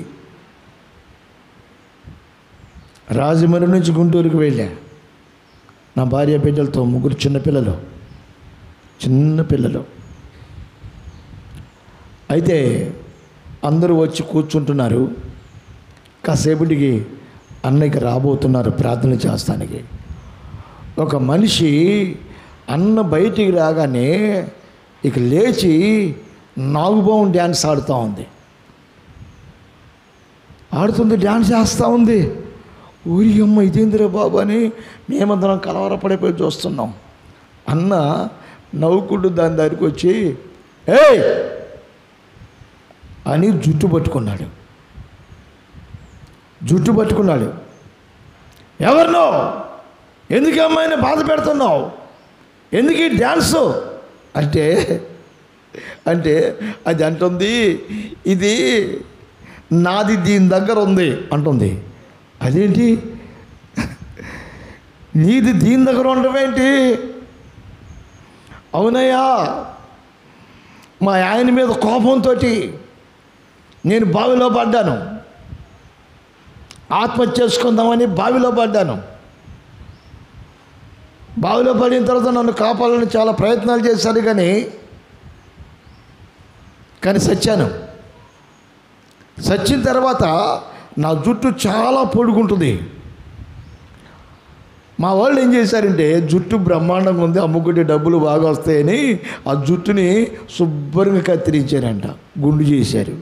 రాజమండ్రి నుంచి గుంటూరుకి వెళ్ళా నా భార్య బిడ్డలతో ముగ్గురు చిన్నపిల్లలు చిన్న పిల్లలు అయితే అందరూ వచ్చి కూర్చుంటున్నారు కాసేపటికి అన్నయ్యకి రాబోతున్నారు ప్రార్థన చేస్తానికి ఒక మనిషి అన్న బయటికి రాగానే ఇక లేచి నాగుబాం డ్యాన్స్ ఆడుతూ ఉంది ఆడుతుంది డ్యాన్స్ చేస్తూ ఉంది ఊరి అమ్మ ఇదేందిరా బాబు అని మేమందరం కలవరపడిపోయి చూస్తున్నాం అన్న నవ్వుకుంటూ దాని దగ్గరికి వచ్చి ఏయ్ అని జుట్టు పట్టుకున్నాడు జుట్టు పట్టుకున్నాడు ఎవరినో ఎందుకు ఈ అమ్మాయిని బాధ పెడుతున్నావు ఎందుకు ఈ డ్యాన్సు అంటే అంటే అది అంటుంది ఇది నాది దీని దగ్గర ఉంది అంటుంది అదేంటి నీది దీని దగ్గర ఉండడం ఏంటి అవునయ్యా మా ఆయన మీద కోపంతో నేను బావిలో పడ్డాను ఆత్మహత్య చేసుకుందామని బావిలో పడ్డాను బావిలో పడిన తర్వాత నన్ను కాపాడాలని చాలా ప్రయత్నాలు చేశారు కానీ కానీ సచ్చాను సచ్చిన తర్వాత నా జుట్టు చాలా పొడుగుంటుంది మా వాళ్ళు ఏం చేశారంటే జుట్టు బ్రహ్మాండంగా ఉంది అమ్ముకుంటే డబ్బులు బాగా వస్తాయని ఆ జుట్టుని శుభ్రంగా కత్తిరించారంట గుండు చేశారు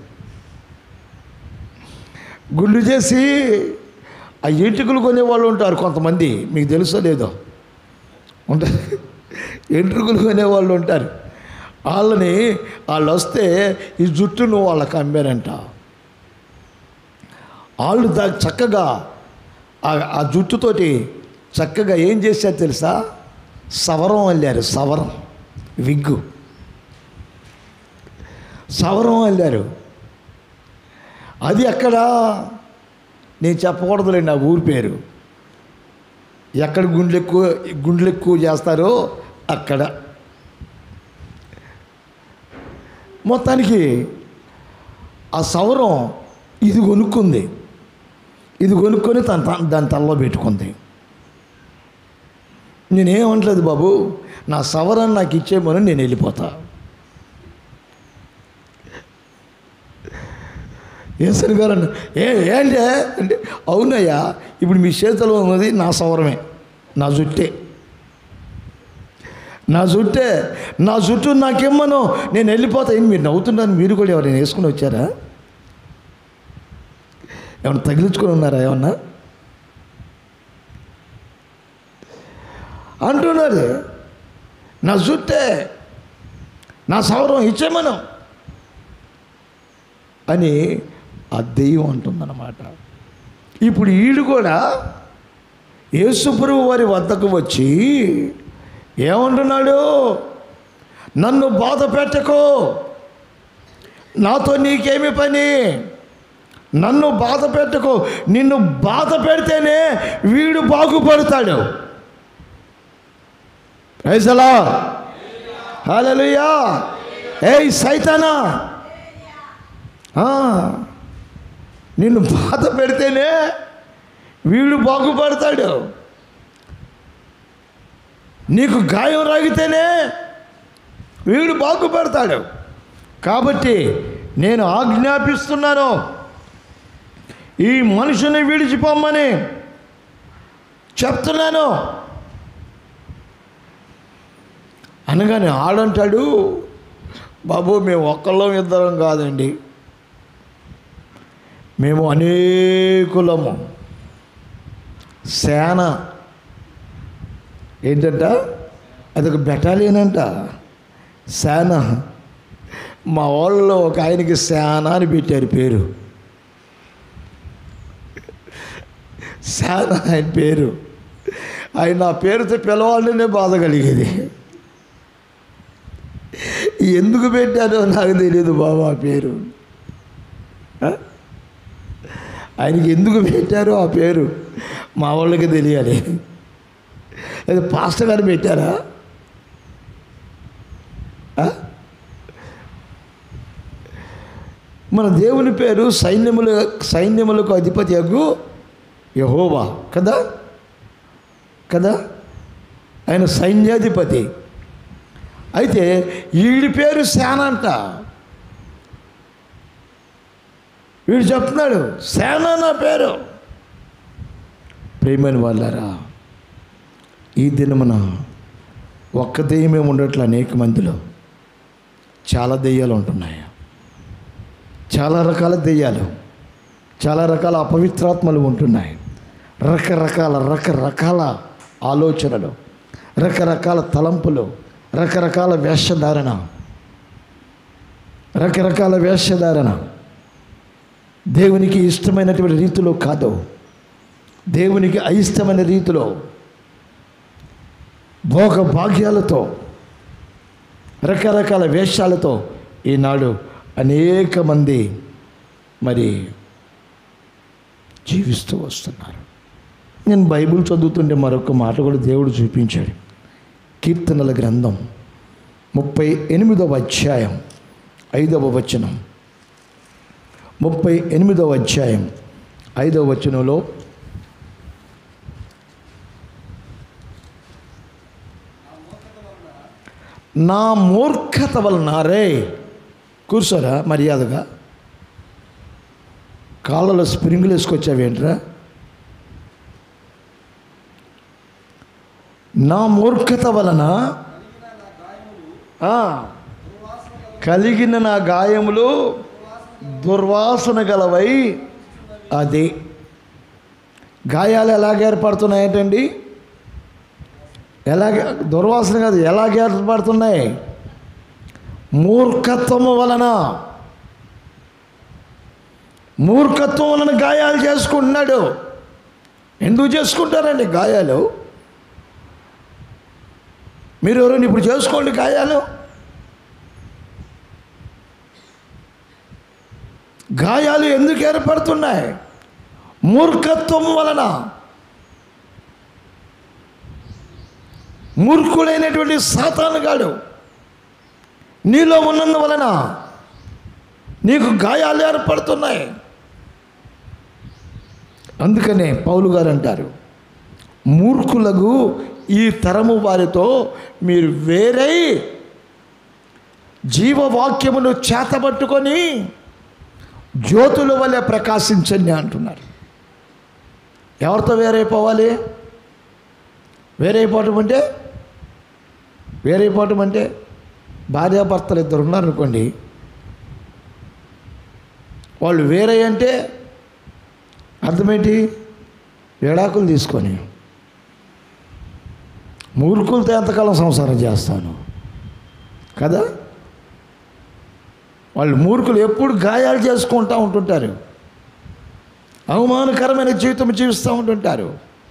గుండు చేసి ఆ ఎంట్రుకలు కొనేవాళ్ళు ఉంటారు కొంతమంది మీకు తెలుసో లేదో ఉంటారు ఎంట్రుకలు కొనేవాళ్ళు ఉంటారు వాళ్ళని వాళ్ళు వస్తే ఈ జుట్టును వాళ్ళకి అమ్మారంట వాళ్ళు దా చక్కగా ఆ- ఆ జుట్టుతోటి చక్కగా ఏం చేశారు తెలుసా సవరం వెళ్ళారు సవరం విగ్గు సవరం వెళ్ళారు అది ఎక్కడ నేను చెప్పకూడదులేండి ఆ ఊరి పేరు ఎక్కడ గుండెలు ఎక్కువ గుండెలు ఎక్కువ చేస్తారో అక్కడ మొత్తానికి ఆ సవరం ఇది కొనుక్కుంది ఇది కొనుక్కొని తన త- దాని తలలో పెట్టుకుంది నేనేమంటలేదు బాబు నా సవరాన్ని నాకు ఇచ్చేయమని నేను వెళ్ళిపోతా ఏసరి గారు అన్న ఏ ఏంటి అంటే అవునయ్యా ఇప్పుడు మీ చేతిలో ఉన్నది నా సవరమే నా జుట్టే నా జుట్టే నా జుట్టు నాకేమను నేను వెళ్ళిపోతా ఏంటి మీరు నవ్వుతున్నాను మీరు కూడా ఎవరైనా వేసుకుని వచ్చారా ఏమన్నా తగిలించుకొని ఉన్నారా ఏమన్నా అంటున్నారు నా జుట్టే నా సౌరం ఇచ్చేమను అని ఆ దెయ్యం అంటుందన్నమాట ఇప్పుడు ఈడు కూడా యేసుప్రభు వారి వద్దకు వచ్చి ఏమంటున్నాడు నన్ను బాధ పెట్టకు నాతో నీకేమి పని నన్ను బాధ పెట్టకు నిన్ను బాధ పెడితేనే వీడు బాగుపడతాడు రైజలా హల్లెలూయా ఏయ్ సైతానా ఆ, నిన్ను బాధ పెడితేనే వీడు బాగుపడతాడు నీకు గాయం రాగితేనే వీడు బాగుపడతాడు కాబట్టి నేను ఆజ్ఞాపిస్తున్నాను ఈ మనుషుని విడిచిపోమ్మని చెప్తున్నాను అనగానే ఆడంటాడు బాబు మేము ఒక్కళ్ళం ఇద్దరం కాదండి మేము అనేకులము సేన ఏంటంట అదొక బెటాలియన్ అంట సేన మా వాళ్ళలో ఒక ఆయనకి సేన అని పెట్టారు పేరు సేన ఆయన పేరు ఆయన నా పేరుతో పిలవాలనే బాధ కలిగేది ఎందుకు పెట్టారో నాకు తెలియదు బాబా ఆ పేరు ఆ? ఆయనకి ఎందుకు పెట్టారో ఆ పేరు మా వాళ్ళకి తెలియాలి అది పాస్టర్ గారు పెట్టారా ఆ? మన దేవుని పేరు సైన్యముల సైన్యములకు అధిపతి అగు యహోవా కదా కదా ఆయన సైన్యాధిపతి అయితే వీడి పేరు సేన అంట వీడు చెప్తున్నాడు సేన నా పేరు ప్రేమని వాళ్ళారా ఈ దినమున ఒక్క దెయ్యమే ఉండట్లు అనేక మందిలో చాలా దెయ్యాలు ఉంటున్నాయి చాలా రకాల దెయ్యాలు చాలా రకాల అపవిత్రాత్మలు ఉంటున్నాయి రకరకాల రకరకాల ఆలోచనలు రకరకాల తలంపులు రకరకాల వేషధారణ రకరకాల వేషధారణ దేవునికి ఇష్టమైనటువంటి రీతిలో కాదు దేవునికి అయిష్టమైన రీతిలో భోగ భాగ్యాలతో రకరకాల వేషాలతో ఈనాడు అనేక మంది మరి జీవిస్తూ వస్తున్నారు నేను బైబిల్ చదువుతుంటే మరొక మాట కూడా దేవుడు చూపించాడు కీర్తనల గ్రంథం ముప్పై ఎనిమిదవ అధ్యాయం ఐదవ వచనం ముప్పై ఎనిమిదవ అధ్యాయం ఐదవ వచనంలో నా మూర్ఖత వలన రే కూర్చోరా మర్యాదగా కాళ్ళలో స్ప్రింగులు వేసుకొచ్చావేంట్రా నా మూర్ఖత వలన ఆ, కలిగిన నా గాయములు దుర్వాసన గలవై అది గాయాలు ఎలాగ ఏర్పడుతున్నాయేంటండి ఎలాగ దుర్వాసన కాదు ఎలాగ ఏర్పడుతున్నాయి మూర్ఖత్వము వలన మూర్ఖత్వం వలన గాయాలు చేసుకుంటున్నాడు ఎందుకు చేసుకుంటారండి గాయాలు మీరు ఎవరైనా ఇప్పుడు చేసుకోండి గాయాలు గాయాలు ఎందుకు ఏర్పడుతున్నాయి మూర్ఖత్వం వలన మూర్ఖుడైనటువంటి సాతానుగాడు నీలో ఉన్నందువలన నీకు గాయాలు ఏర్పడుతున్నాయి అందుకనే పౌలు గారు అంటారు మూర్ఖులకు ఈ తరము వారితో మీరు వేరై జీవవాక్యమును చేతబట్టుకొని జ్యోతుల వలె ప్రకాశించండి అంటున్నారు ఎవరితో వేరైపోవాలి వేరైపోవటం అంటే వేరైపోవటం అంటే భార్యాభర్తలు ఇద్దరు ఉన్నారనుకోండి వాళ్ళు వేరే అంటే అర్థమేంటి విడాకులు తీసుకొని మూర్ఖులతో ఎంతకాలం సంసారం చేస్తాను కదా వాళ్ళు మూర్ఖులు ఎప్పుడు గాయాలు చేసుకుంటూ ఉంటుంటారు అవమానకరమైన జీవితం జీవిస్తూ ఉంటుంటారు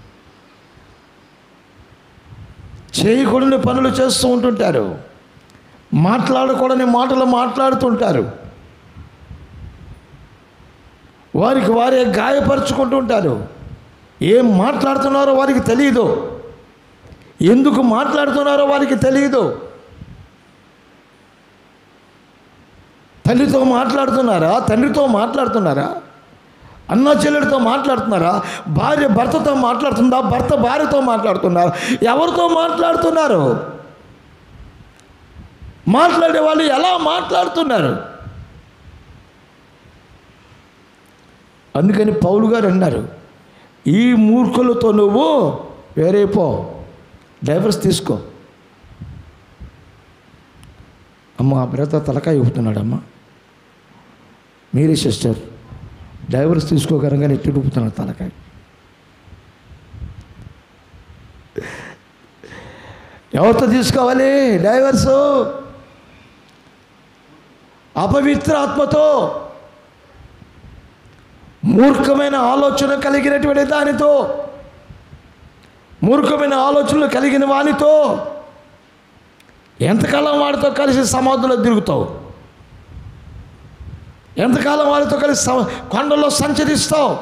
చేయకూడని పనులు చేస్తూ ఉంటుంటారు మాట్లాడకూడని మాటలు మాట్లాడుతుంటారు వారికి వారే గాయపరుచుకుంటూ ఉంటారు ఏం మాట్లాడుతున్నారో వారికి తెలియదు ఎందుకు మాట్లాడుతున్నారో వారికి తెలియదు తల్లితో మాట్లాడుతున్నారా తండ్రితో మాట్లాడుతున్నారా అన్న చెల్లెడితో మాట్లాడుతున్నారా భార్య భర్తతో మాట్లాడుతుందా భర్త భార్యతో మాట్లాడుతున్నారా ఎవరితో మాట్లాడుతున్నారు మాట్లాడే వాళ్ళు ఎలా మాట్లాడుతున్నారు అందుకని పౌలు గారు అన్నారు ఈ మూర్ఖులతో నువ్వు వేరే పో డైవర్స్ తీసుకో అమ్మ ఆ బ్రత తలకాయ ఊపుతున్నాడమ్మా మీరే సిస్టర్ డైవర్స్ తీసుకోగలంగానే ఎట్టి ఊపుతున్నాడు తలకాయ ఎవరితో తీసుకోవాలి డైవర్సు అపవిత్ర ఆత్మతో మూర్ఖమైన ఆలోచన కలిగినటువంటి దానితో మూర్ఖమైన ఆలోచనలు కలిగిన వానితో ఎంతకాలం వాడితో కలిసి సమాధుల్లో తిరుగుతావు ఎంతకాలం వాడితో కలిసి సమ- కొండల్లో సంచరిస్తావు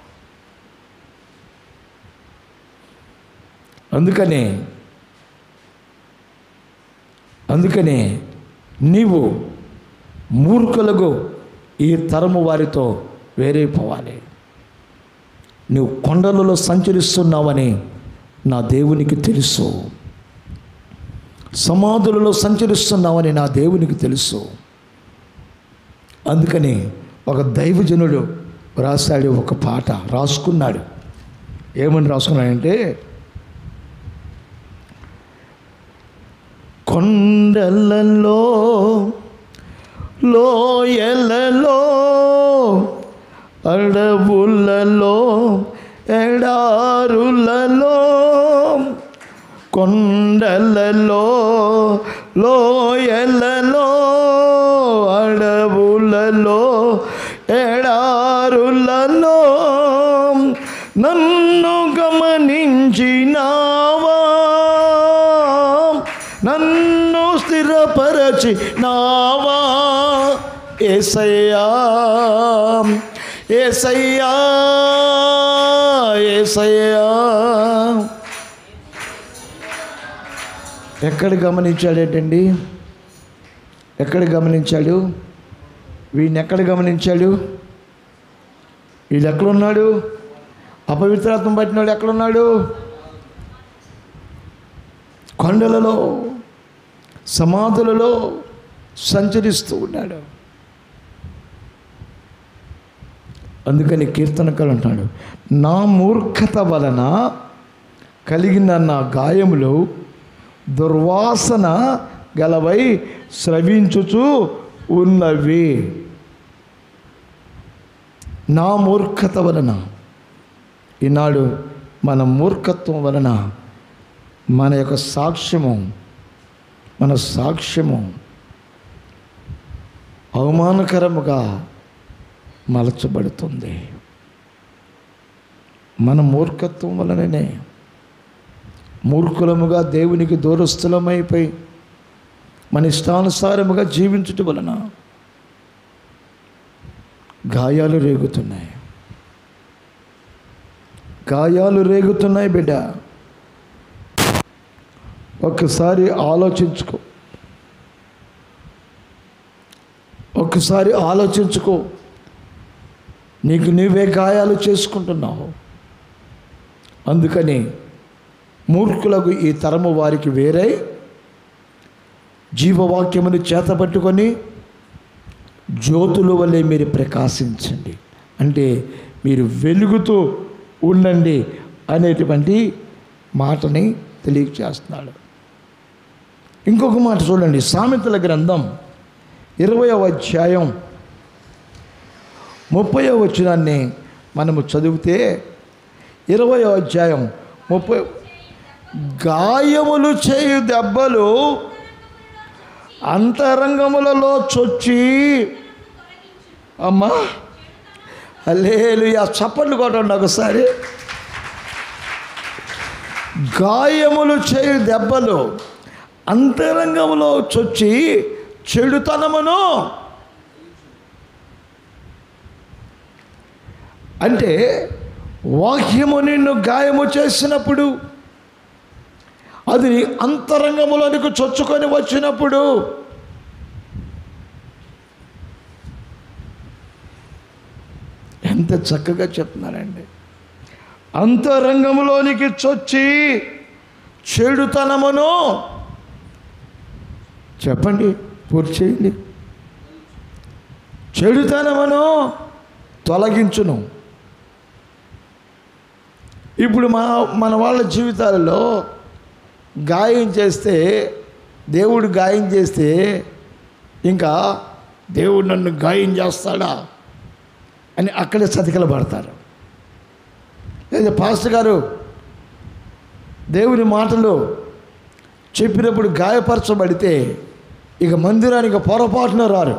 అందుకని అందుకని నీవు మూర్ఖులకు ఈ తరము వారితో వేరైపోవాలి నువ్వు కొండలలో సంచరిస్తున్నావని నా దేవునికి తెలుసు సమాధులలో సంచరిస్తున్నావని నా దేవునికి తెలుసు అందుకని ఒక దైవజనుడు రాశాడు ఒక పాట రాసుకున్నాడు ఏమని రాసుకున్నాడంటే కొండలలో లోయలలో అడవులలో ఎడారులలో కొండలలో లోయలలో అడవులలో ఎడారులలో నన్ను గమనించినావా నన్ను స్థిరపరచి నావా ఏసయ్యా ఏసయ్యా ఏసయ్యా ఎక్కడ గమనించాడేటండి ఎక్కడ గమనించాడు వీడిని ఎక్కడ గమనించాడు వీళ్ళు ఎక్కడున్నాడు అపవిత్రాత్మ పట్టినాడు ఎక్కడున్నాడు కొండలలో సమాధులలో సంచరిస్తూ ఉన్నాడు అందుకని కీర్తనకలు అంటాడు నా మూర్ఖత వలన కలిగిన నా గాయములు దుర్వాసన గలవై స్రవించుచు ఉన్నవి నా మూర్ఖత వలన ఈనాడు మన మూర్ఖత్వం వలన మన యొక్క సాక్ష్యము మన సాక్ష్యము అవమానకరముగా మలచబడుతుంది మన మూర్ఖత్వం వలననే మూర్ఖులముగా దేవునికి దూరస్థులమైపోయి మన ఇష్టానుసారముగా జీవించుట వలన గాయాలు రేగుతున్నాయి గాయాలు రేగుతున్నాయి బిడ్డ ఒక్కసారి ఆలోచించుకో ఒక్కసారి ఆలోచించుకో నీకు నీవే గాయాలు చేసుకుంటున్నావు అందుకని మూర్ఖులకు ఈ తరము వారికి వేరే జీవవాక్యమును చేతపట్టుకొని జ్యోతుల వల్లే మీరు ప్రకాశించండి అంటే మీరు వెలుగుతూ ఉండండి అనేటువంటి మాటని తెలియచేస్తున్నాడు ఇంకొక మాట చూడండి సామెతల గ్రంథం ఇరవయవ అధ్యాయం ముప్పయో వచనాన్ని మనము చదివితే ఇరవయో అధ్యాయం ముప్పై గాయములు చేయు దెబ్బలు అంతరంగములలో చొచ్చి అమ్మా లేలు ఆ చప్పట్లు కొట్టండి ఒకసారి గాయములు చేయు దెబ్బలు అంతరంగములో చొచ్చి చెడుతనమును అంటే వాక్యము నిన్ను గాయము చేసినప్పుడు అది నీ అంతరంగములోనికి చొచ్చుకొని వచ్చినప్పుడు ఎంత చక్కగా చెప్తున్నారండి అంతరంగములోనికి చొచ్చి చెడుతనమును చెప్పండి పూర్తి చేయండి చెడుతనమును తొలగించును ఇప్పుడు మా మన వాళ్ళ జీవితాలలో గాయం చేస్తే దేవుడు గాయం చేస్తే ఇంకా దేవుడు నన్ను గాయం చేస్తాడా అని అక్కడే సతికలు పడతారు లేదా పాస్టర్ గారు దేవుని మాటలు చెప్పినప్పుడు గాయపరచబడితే ఇక మందిరానికి పొరపాటున రారు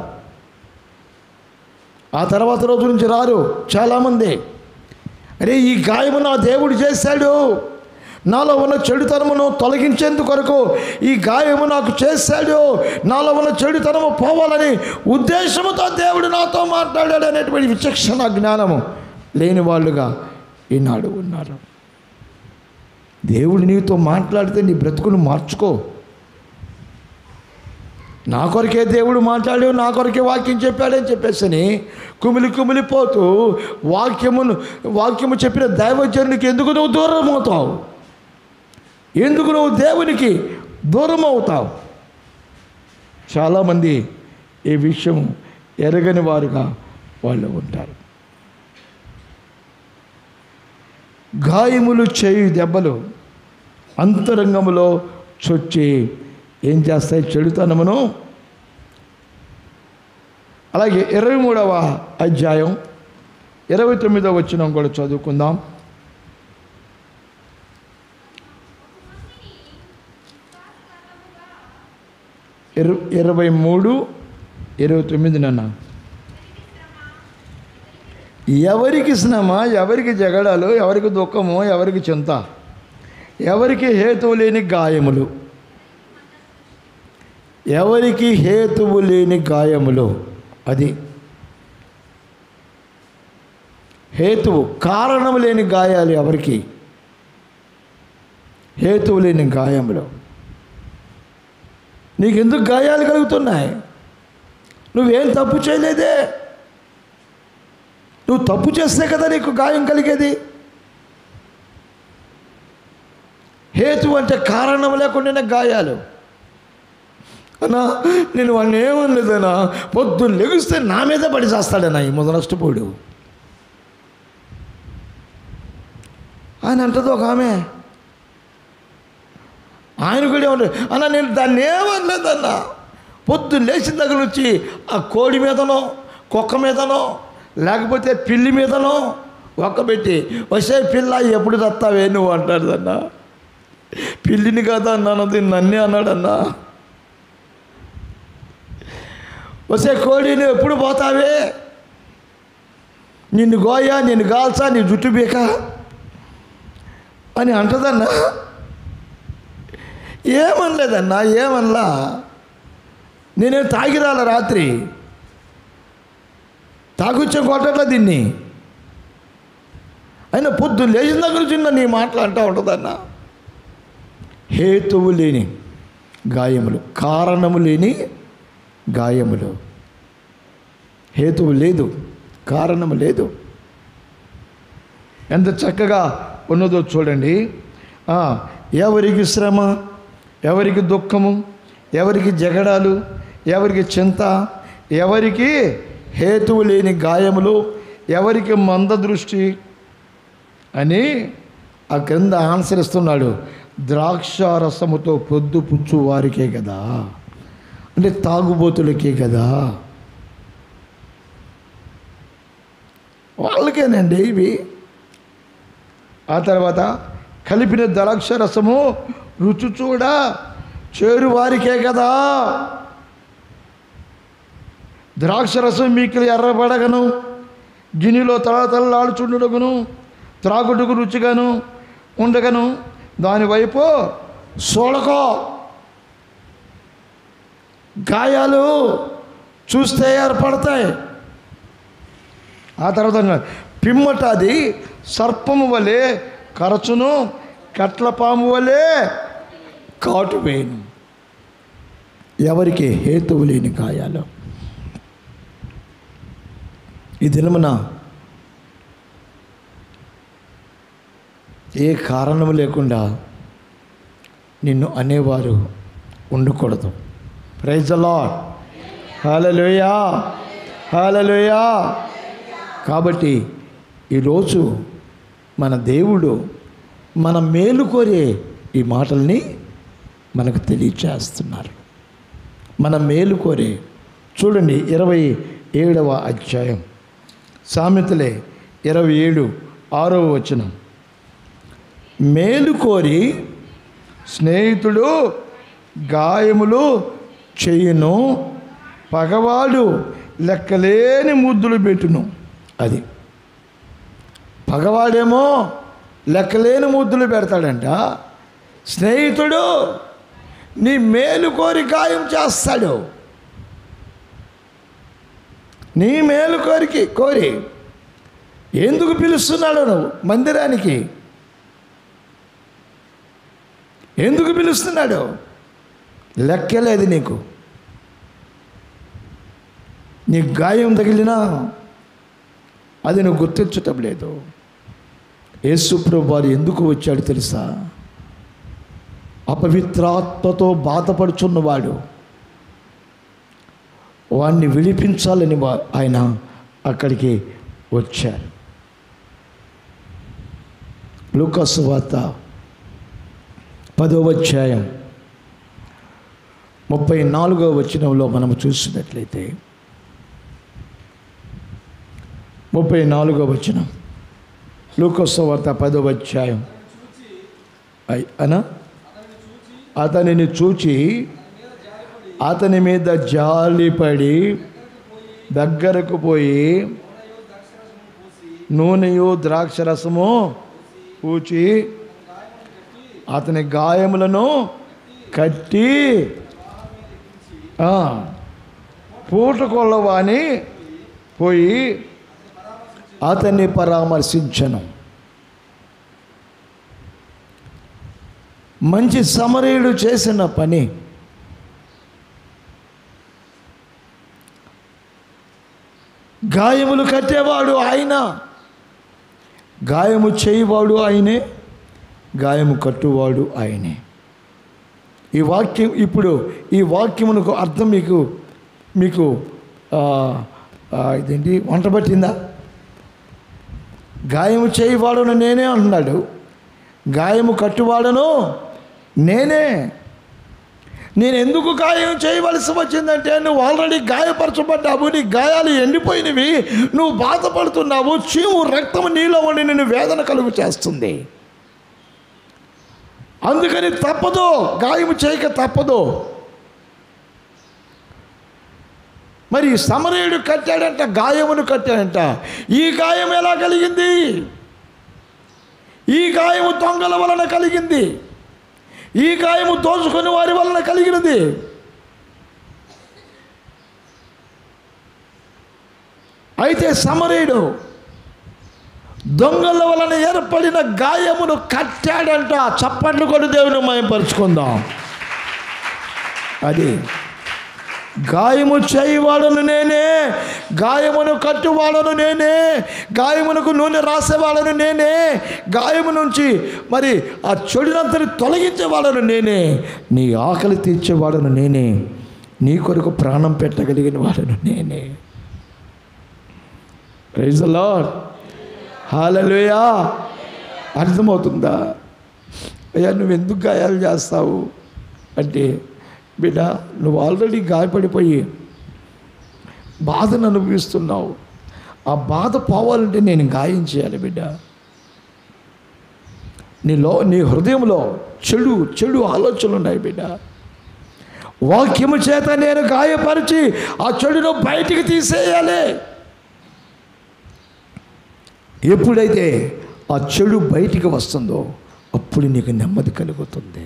ఆ తర్వాత రోజు నుంచి రారు చాలామంది అరే ఈ గాయము నా దేవుడు చేశాడు నాలో ఉన్న చెడుతనమును తొలగించేందుకు కొరకు ఈ గాయము నాకు చేశాడు నాలో ఉన్న చెడుతనము పోవాలని ఉద్దేశముతో దేవుడు నాతో మాట్లాడాడు అనేటువంటి విచక్షణ జ్ఞానము లేని వాళ్ళుగా ఈనాడు ఉన్నారు దేవుడు నీతో మాట్లాడితే నీ బ్రతుకును మార్చుకో నా కొరకే దేవుడు మాట్లాడు నా కొరకే వాక్యం చెప్పాడని చెప్పేసని కుమిలి కుమిలిపోతూ వాక్యమును వాక్యము చెప్పిన దైవజనునికి ఎందుకు నువ్వు దూరం అవుతావు ఎందుకు నువ్వు దేవునికి దూరం అవుతావు చాలామంది ఈ విషయం ఎరగని వారుగా వాళ్ళు ఉంటారు గాయములు చేయు దెబ్బలు అంతరంగములో చొచ్చి ఏం చేస్తాయి చెడుతనమును అలాగే ఇరవై మూడవ అధ్యాయం ఇరవై తొమ్మిదవ వచ్చిన కూడా చదువుకుందాం ఇరు ఇరవై మూడు ఇరవై తొమ్మిది నాన్న ఎవరికి శ్రమ ఎవరికి జగడాలు ఎవరికి దుఃఖము ఎవరికి చింత ఎవరికి హేతువు లేని గాయములు ఎవరికి హేతువు లేని గాయములు అది హేతువు కారణం లేని గాయాలు ఎవరికి హేతువు లేని గాయములు నీకెందుకు గాయాలు కలుగుతున్నాయి నువ్వేం తప్పు చేయలేదే నువ్వు తప్పు చేస్తే కదా నీకు గాయం కలిగేది హేతు అంటే కారణం లేకుండా గాయాలు అన్నా నేను వాడిని ఏమనలేదన్నా పొద్దున్న లెగిస్తే నా మీద పడి చేస్తాడన్నా ఈ ముదనష్టపోడు ఆయన అంటది ఒక ఆమె ఆయన కూడా ఏమంటారు అన్న నేను దాన్ని ఏమనలేదన్నా పొద్దున్న లేచిన దగ్గర నుంచి ఆ కోడి మీదనో కుక్క మీదనో లేకపోతే పిల్లి మీదనో ఒక్కబెట్టి వచ్చే పిల్ల ఎప్పుడు తత్తావే నువ్వు అంటాడదన్నా పిల్లిని కదా అన్నాను నన్నే అన్నాడన్నా వసే కోడి నువ్వు ఎప్పుడు పోతావే నిన్ను గోయా నిన్ను గాల్చా నీ జుట్టు బీక అని అంటదన్నా ఏమనలేదన్నా ఏమనలా నేనే తాగిరాల రాత్రి తాగుచ్చే కొట్టట్లా దీన్ని అయినా పొద్దు లేచిన దగ్గర చిన్న నీ మాటలు అంటూ ఉంటుందన్న హేతువు లేని గాయములు కారణము లేని గాయములు హేతువు లేదు కారణము లేదు ఎంత చక్కగా ఉన్నదో చూడండి ఆ, ఎవరికి శ్రమ ఎవరికి దుఃఖము ఎవరికి జగడాలు ఎవరికి చింత ఎవరికి హేతువు లేని గాయములు ఎవరికి మంద దృష్టి అని ఆ క్రింద ఆన్సర్ ఇస్తున్నాడు ద్రాక్ష రసముతో పొద్దు పుచ్చు వారికే కదా అంటే తాగుబోతులకే కదా వాళ్ళకేనండి ఇవి ఆ తర్వాత కలిపిన ద్రాక్ష రసము రుచి చూడ చేరు వారికే కదా ద్రాక్ష రసం మీకు ఎర్రబడగను గిన్నెలో తలతలలాడుచుండుటకును త్రాగుటకు రుచిగాను ఉండగను దానివైపు చూడకో గాయాలు చూస్తే ఏర్పడతాయి ఆ తర్వాత అన్నాడు, పిమ్మట అది సర్పము వలె కరచును కట్ల పాము వలె కాటు వేయను ఎవరికి హేతువు లేని గాయాలు ఈ దినమున ఏ కారణం లేకుండా నిన్ను అనేవారు ఉండకూడదు ప్రైజ్ లాడ్ హాలలోయా హాలలోయా కాబట్టి ఈరోజు మన దేవుడు మన మేలు కోరే ఈ మాటల్ని మనకు తెలియచేస్తున్నారు మన మేలు కోరే చూడండి ఇరవై ఏడవ అధ్యాయం సామెతలే ఇరవై ఏడు ఆరవ వచనం మేలు కోరి స్నేహితుడు గాయములు చెయ్యును పగవాడు లెక్కలేని ముద్దులు పెట్టును అది పగవాడేమో లెక్కలేని ముద్దులు పెడతాడంట స్నేహితుడు నీ మేలు కోరి గాయం చేస్తాడు నీ మేలు కోరికి కోరి ఎందుకు పిలుస్తున్నాడు నువ్వు మందిరానికి ఎందుకు పిలుస్తున్నాడు లెక్కలేదు నీకు నీ గాయం తగిలినా అది నువ్వు గుర్తించటం లేదు యేసుప్రభు వారు ఎందుకు వచ్చాడు తెలుసా అపవిత్రాత్మతో బాధపడుచున్నవాడు వాణ్ణి విడిపించాలని వా- ఆయన అక్కడికి వచ్చారు లూకాసు వార్త పదవ అధ్యాయం ముప్పై నాలుగవ వచనంలో మనం చూసినట్లయితే ముప్పై నాలుగవ వచనం లూకోత్సవ వార్త పదవ అధ్యాయం అయ్- అనా అతనిని చూచి అతని మీద జాలిపడి దగ్గరకు పోయి నూనెయు ద్రాక్షరసము పూచి అతని గాయములను కట్టి ఆ, పూట కొల్లవాని పోయి అతన్ని పరామర్శించను మంచి సమరయుడు చేసిన పని గాయములు కట్టేవాడు ఆయన గాయము చేయవాడు ఆయనే గాయము కట్టువాడు ఆయనే ఈ వాక్యం ఇప్పుడు ఈ వాక్యమునకు అర్థం మీకు మీకు ఆ, ఆ, ఇదేంటి వంట పట్టిందా గాయము చేయవాడును నేనే అంటున్నాడు గాయము కట్టువాడను నేనే నేను ఎందుకు గాయం చేయవలసి వచ్చిందంటే నువ్వు ఆల్రెడీ గాయపరచబడ్డావు నీ గాయాలు ఎండిపోయినవి నువ్వు బాధపడుతున్నావు చీము రక్తము నీలో ఉండి నిన్ను వేదన కలుగు చేస్తుంది అందుకని తప్పదు గాయము చేయక తప్పదు మరి సమరయుడు కట్టాడంట గాయమును కట్టాడంట ఈ గాయం ఎలా కలిగింది ఈ గాయము దొంగల వలన కలిగింది ఈ గాయము దోచుకుని వారి వలన కలిగినది అయితే సమరయుడు దొంగల వలన ఏర్పడిన గాయమును కట్టాడంట చప్పట్లు కొడు దేవుని మయంపరుచుకుందాం అది గాయము చేయవాడను నేనే గాయమును కట్టువాడను నేనే గాయమునకు నూనె రాసేవాడను నేనే గాయము నుంచి మరి ఆ చెడునంతని తొలగించేవాడను నేనే నీ ఆకలి తీర్చేవాడను నేనే నీ కొరకు ప్రాణం పెట్టగలిగిన వాడను నేనే ప్రైజ్ లాడ్ హాలలుయా అర్థమవుతుందా అయ్యా నువ్వు ఎందుకు గాయాలు చేస్తావు అంటే బిడ్డ నువ్వు ఆల్రెడీ గాయపడిపోయి బాధను అనుభవిస్తున్నావు ఆ బాధ పోవాలంటే నేను గాయం చేయాలి బిడ్డ నీలో నీ హృదయంలో చెడు చెడు ఆలోచనలు ఉన్నాయి బిడ్డ వాక్యము చేత నేను గాయపరిచి ఆ చెడును బయటికి తీసేయాలి ఎప్పుడైతే ఆ చెడు బయటికి వస్తుందో అప్పుడు నీకు నెమ్మది కలుగుతుంది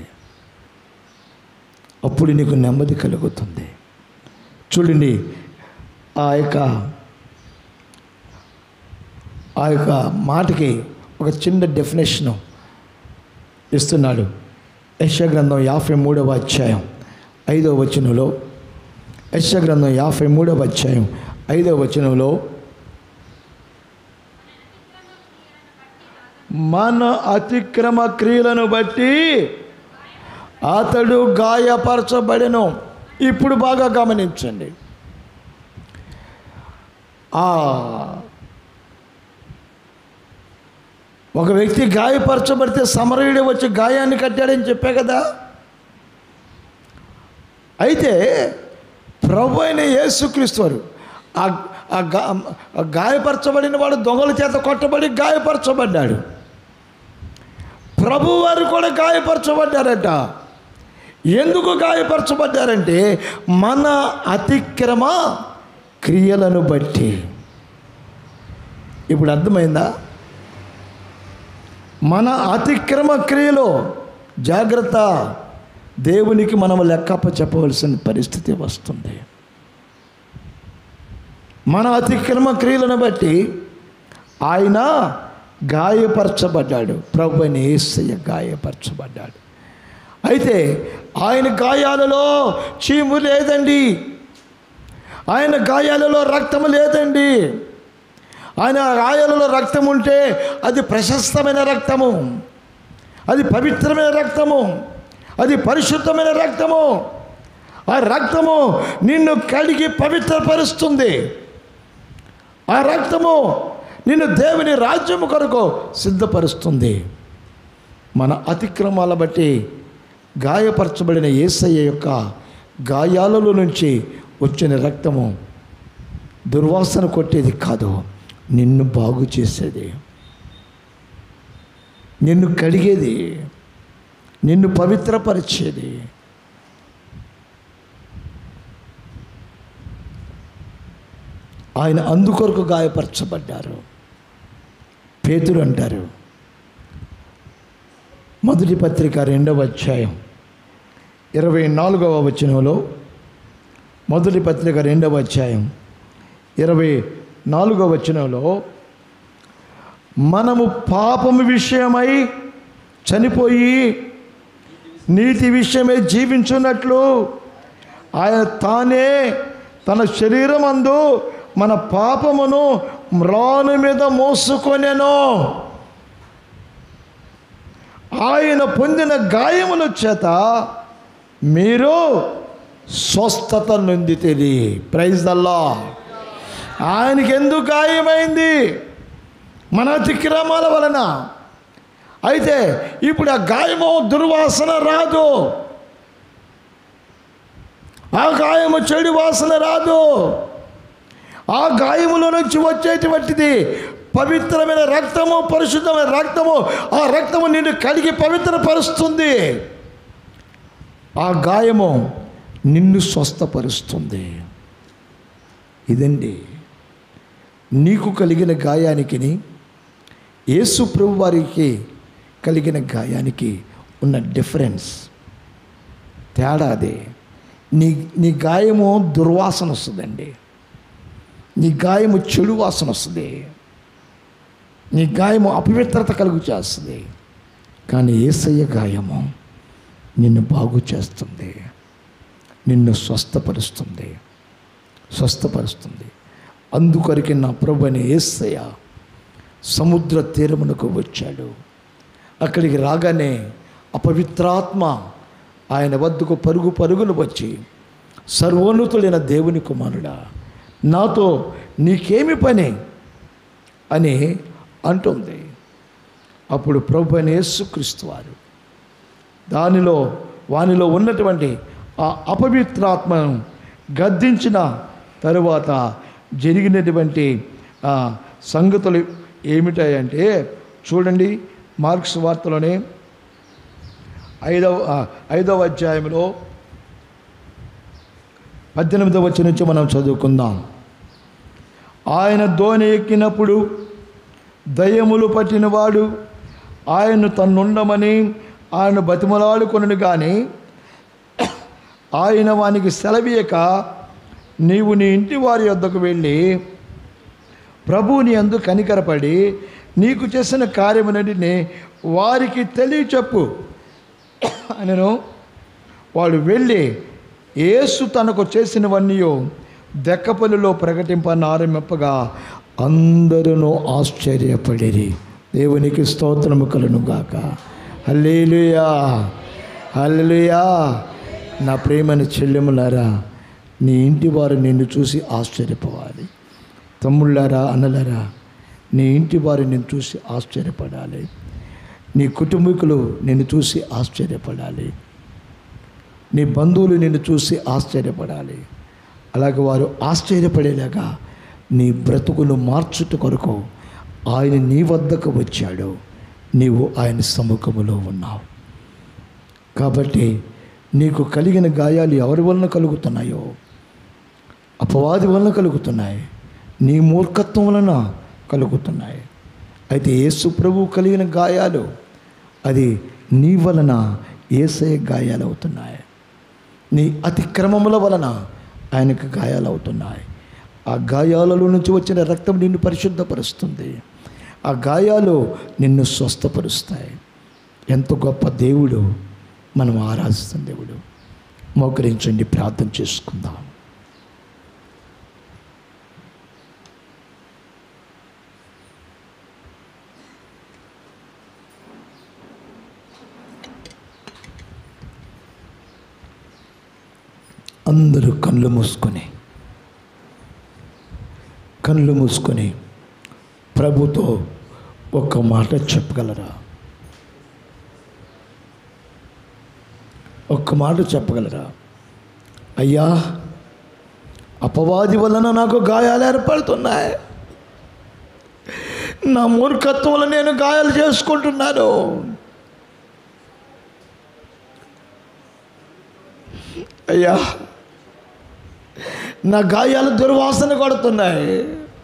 అప్పుడు నీకు నెమ్మది కలుగుతుంది చూడండి ఆ యొక్క ఆ యొక్క మాటకి ఒక చిన్న డెఫినేషను ఇస్తున్నాడు యశ గ్రంథం యాభై మూడవ అధ్యాయం ఐదవ వచనంలో యశ గ్రంథం యాభై మూడవ అధ్యాయం ఐదవ వచనంలో మన అతిక్రమ క్రియలను బట్టి అతడు గాయపరచబడెను ఇప్పుడు బాగా గమనించండి ఆ ఒక వ్యక్తి గాయపరచబడితే సమరయుడు వచ్చి గాయాన్ని కట్టాడని చెప్పే కదా అయితే ప్రభు అయిన యేసుక్రీస్తు వారు ఆ ఆ గా ఆ గాయపరచబడిన వాడు దొంగల చేత కొట్టబడి గాయపరచబడ్డాడు ప్రభు వారు కూడా గాయపరచబడ్డారట ఎందుకు గాయపరచబడ్డారంటే మన అతిక్రమ క్రియలను బట్టి ఇప్పుడు అర్థమైందా మన అతిక్రమ క్రియలో జాగ్రత్త దేవునికి మనం లెక్కప్ప చెప్పవలసిన పరిస్థితి వస్తుంది మన అతిక్రమ క్రియలను బట్టి ఆయన గాయపరచబడ్డాడు ప్రభు అని ఏసయ్య గాయపరచబడ్డాడు అయితే ఆయన గాయాలలో చీము లేదండి ఆయన గాయాలలో రక్తము లేదండి ఆయన గాయాలలో రక్తం ఉంటే అది ప్రశస్తమైన రక్తము అది పవిత్రమైన రక్తము అది పరిశుద్ధమైన రక్తము ఆ రక్తము నిన్ను కడిగి పవిత్రపరుస్తుంది ఆ రక్తము నిన్ను దేవుని రాజ్యము కొరకు సిద్ధపరుస్తుంది మన అతిక్రమాల బట్టి గాయపరచబడిన ఏసయ్య యొక్క గాయాలలో నుంచి వచ్చిన రక్తము దుర్వాసన కొట్టేది కాదు నిన్ను బాగు చేసేది నిన్ను కడిగేది నిన్ను పవిత్రపరిచేది ఆయన అందుకొరకు గాయపరచబడ్డారు పేతురు అంటారు మొదటి పత్రిక రెండవ అధ్యాయం ఇరవై నాలుగవ వచనంలో మొదటి పత్రిక రెండవ అధ్యాయం ఇరవై నాలుగవ వచనంలో మనము పాపము విషయమై చనిపోయి నీతి విషయమై జీవించున్నట్లు ఆయన తానే తన శరీరం అందు మన పాపమును మ్రాను మీద మోసుకొనెను ఆయన పొందిన గాయముల చేత మీరు స్వస్థత నొందితేది ప్రైజ్ దల్లా ఆయనకి ఎందుకు గాయమైంది మన అతిక్రమాల వలన అయితే ఇప్పుడు ఆ గాయము దుర్వాసన రాదు ఆ గాయము చెడు వాసన రాదు ఆ గాయములో నుంచి వచ్చేటువంటిది పవిత్రమైన రక్తము పరిశుద్ధమైన రక్తము ఆ రక్తము నిన్ను కడిగి పవిత్రపరుస్తుంది ఆ గాయము నిన్ను స్వస్థపరుస్తుంది ఇదండి నీకు కలిగిన గాయానికిని యేసు ప్రభు వారికి కలిగిన గాయానికి ఉన్న డిఫరెన్స్ తేడా అదే నీ నీ గాయము దుర్వాసన వస్తుందండి నీ గాయము చెడు వాసన వస్తుంది నీ గాయము అపవిత్రత కలుగు చేస్తుంది కానీ ఏసయ్య గాయము నిన్ను బాగు చేస్తుంది నిన్ను స్వస్థపరుస్తుంది స్వస్థపరుస్తుంది అందుకొరికి నా ప్రభు అని ఏసయ్య సముద్ర తీరమునకు వచ్చాడు అక్కడికి రాగానే అపవిత్రాత్మ ఆయన వద్దకు పరుగు పరుగులు వచ్చి సర్వోన్నతుడైన దేవుని కుమారుడా నాతో నీకేమి పని అని అంటుంది అప్పుడు ప్రభు అయిన యేసుక్రీస్తు వారు దానిలో వానిలో ఉన్నటువంటి ఆ అపవిత్రాత్మను గద్దించిన తరువాత జరిగినటువంటి ఆ సంగతులు ఏమిటాయంటే చూడండి మార్క్స్ వార్తలోనే ఐదవ ఆ, ఐదవ అధ్యాయంలో పద్దెనిమిదవ వచ్చి నుంచి మనం చదువుకుందాం ఆయన దోణి ఎక్కినప్పుడు దయ్యములు పట్టినవాడు ఆయన్ను తన్నుండమని ఆయన బతిమలాడుకొనను కానీ ఆయన వానికి సెలవీయక నీవు నీ ఇంటి వారి వద్దకు వెళ్ళి ప్రభువుని అందు కనికరపడి నీకు చేసిన కార్యమునటిని వారికి తెలియచెప్పు అనను వాడు వెళ్ళి యేసు తనకు చేసినవన్నీ దెక్కపల్లిలో ప్రకటింపని ఆరంభింపగా అందరూ ఆశ్చర్యపడిరి దేవునికి స్తోత్రము కలను గాక హల్లేలుయా హల్లేలుయా నా ప్రేమని చెల్లెములారా నీ ఇంటి వారు నిన్ను చూసి ఆశ్చర్యపోవాలి తమ్ముళ్ళారా అన్నలారా నీ ఇంటి వారు నిన్ను చూసి ఆశ్చర్యపడాలి నీ కుటుంబీకులు నిన్ను చూసి ఆశ్చర్యపడాలి నీ బంధువులు నిన్ను చూసి ఆశ్చర్యపడాలి అలాగే వారు ఆశ్చర్యపడేలాగా నీ బ్రతుకును మార్చుట కొరకు ఆయన నీ వద్దకు వచ్చాడు నీవు ఆయన సముఖములో ఉన్నావు కాబట్టి నీకు కలిగిన గాయాలు ఎవరి వలన కలుగుతున్నాయో అపవాది వలన కలుగుతున్నాయి నీ మూర్ఖత్వం వలన కలుగుతున్నాయి అయితే యేసు ప్రభు కలిగిన గాయాలు అది నీ వలన ఏసే గాయాలు అవుతున్నాయి నీ అతిక్రమముల వలన ఆయనకు గాయాలు అవుతున్నాయి ఆ గాయాలలో నుంచి వచ్చిన రక్తం నిన్ను పరిశుద్ధపరుస్తుంది ఆ గాయాలు నిన్ను స్వస్థపరుస్తాయి ఎంత గొప్ప దేవుడు మనం ఆరాధిస్తున్న దేవుడు మోకరించండి ప్రార్థన చేసుకుందాం అందరూ కళ్ళు మూసుకొని కళ్ళు మూసుకొని ప్రభుతో ఒక్క మాట చెప్పగలరా ఒక్క మాట చెప్పగలరా అయ్యా అపవాది వలన నాకు గాయాలు ఏర్పడుతున్నాయి నా మూర్ఖత్వం వల్ల నేను గాయాలు చేసుకుంటున్నాను అయ్యా నా గాయాలు దుర్వాసన కొడుతున్నాయి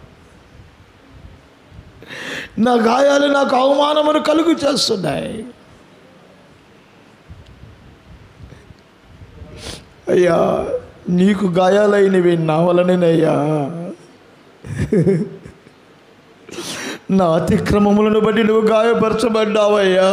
నా గాయాలు నాకు అవమానమును కలుగు చేస్తున్నాయి అయ్యా నీకు గాయాలైనవి నా వలనేనయ్యా నా అతిక్రమములను బట్టి నువ్వు గాయపరచబడ్డావయ్యా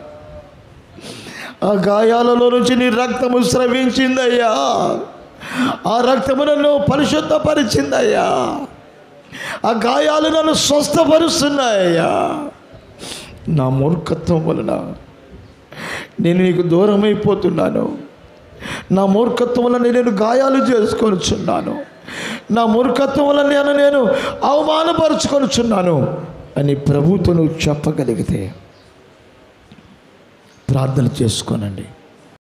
ఆ గాయాలలో నుంచి నీ రక్తము స్రవించిందయ్యా ఆ రక్తము నన్ను పరిశుద్ధపరిచిందయ్యా ఆ గాయాలు నన్ను స్వస్థపరుస్తున్నాయ్యా నా మూర్ఖత్వం వలన నేను నీకు దూరం అయిపోతున్నాను నా మూర్ఖత్వం వల్ల నేను గాయాలు చేసుకొనిచున్నాను నా మూర్ఖత్వం వల్ల నేను నేను అవమానపరుచుకొనిచున్నాను అని ప్రభుతో నువ్వు చెప్పగలిగితే ప్రార్థన చేసుకోనండి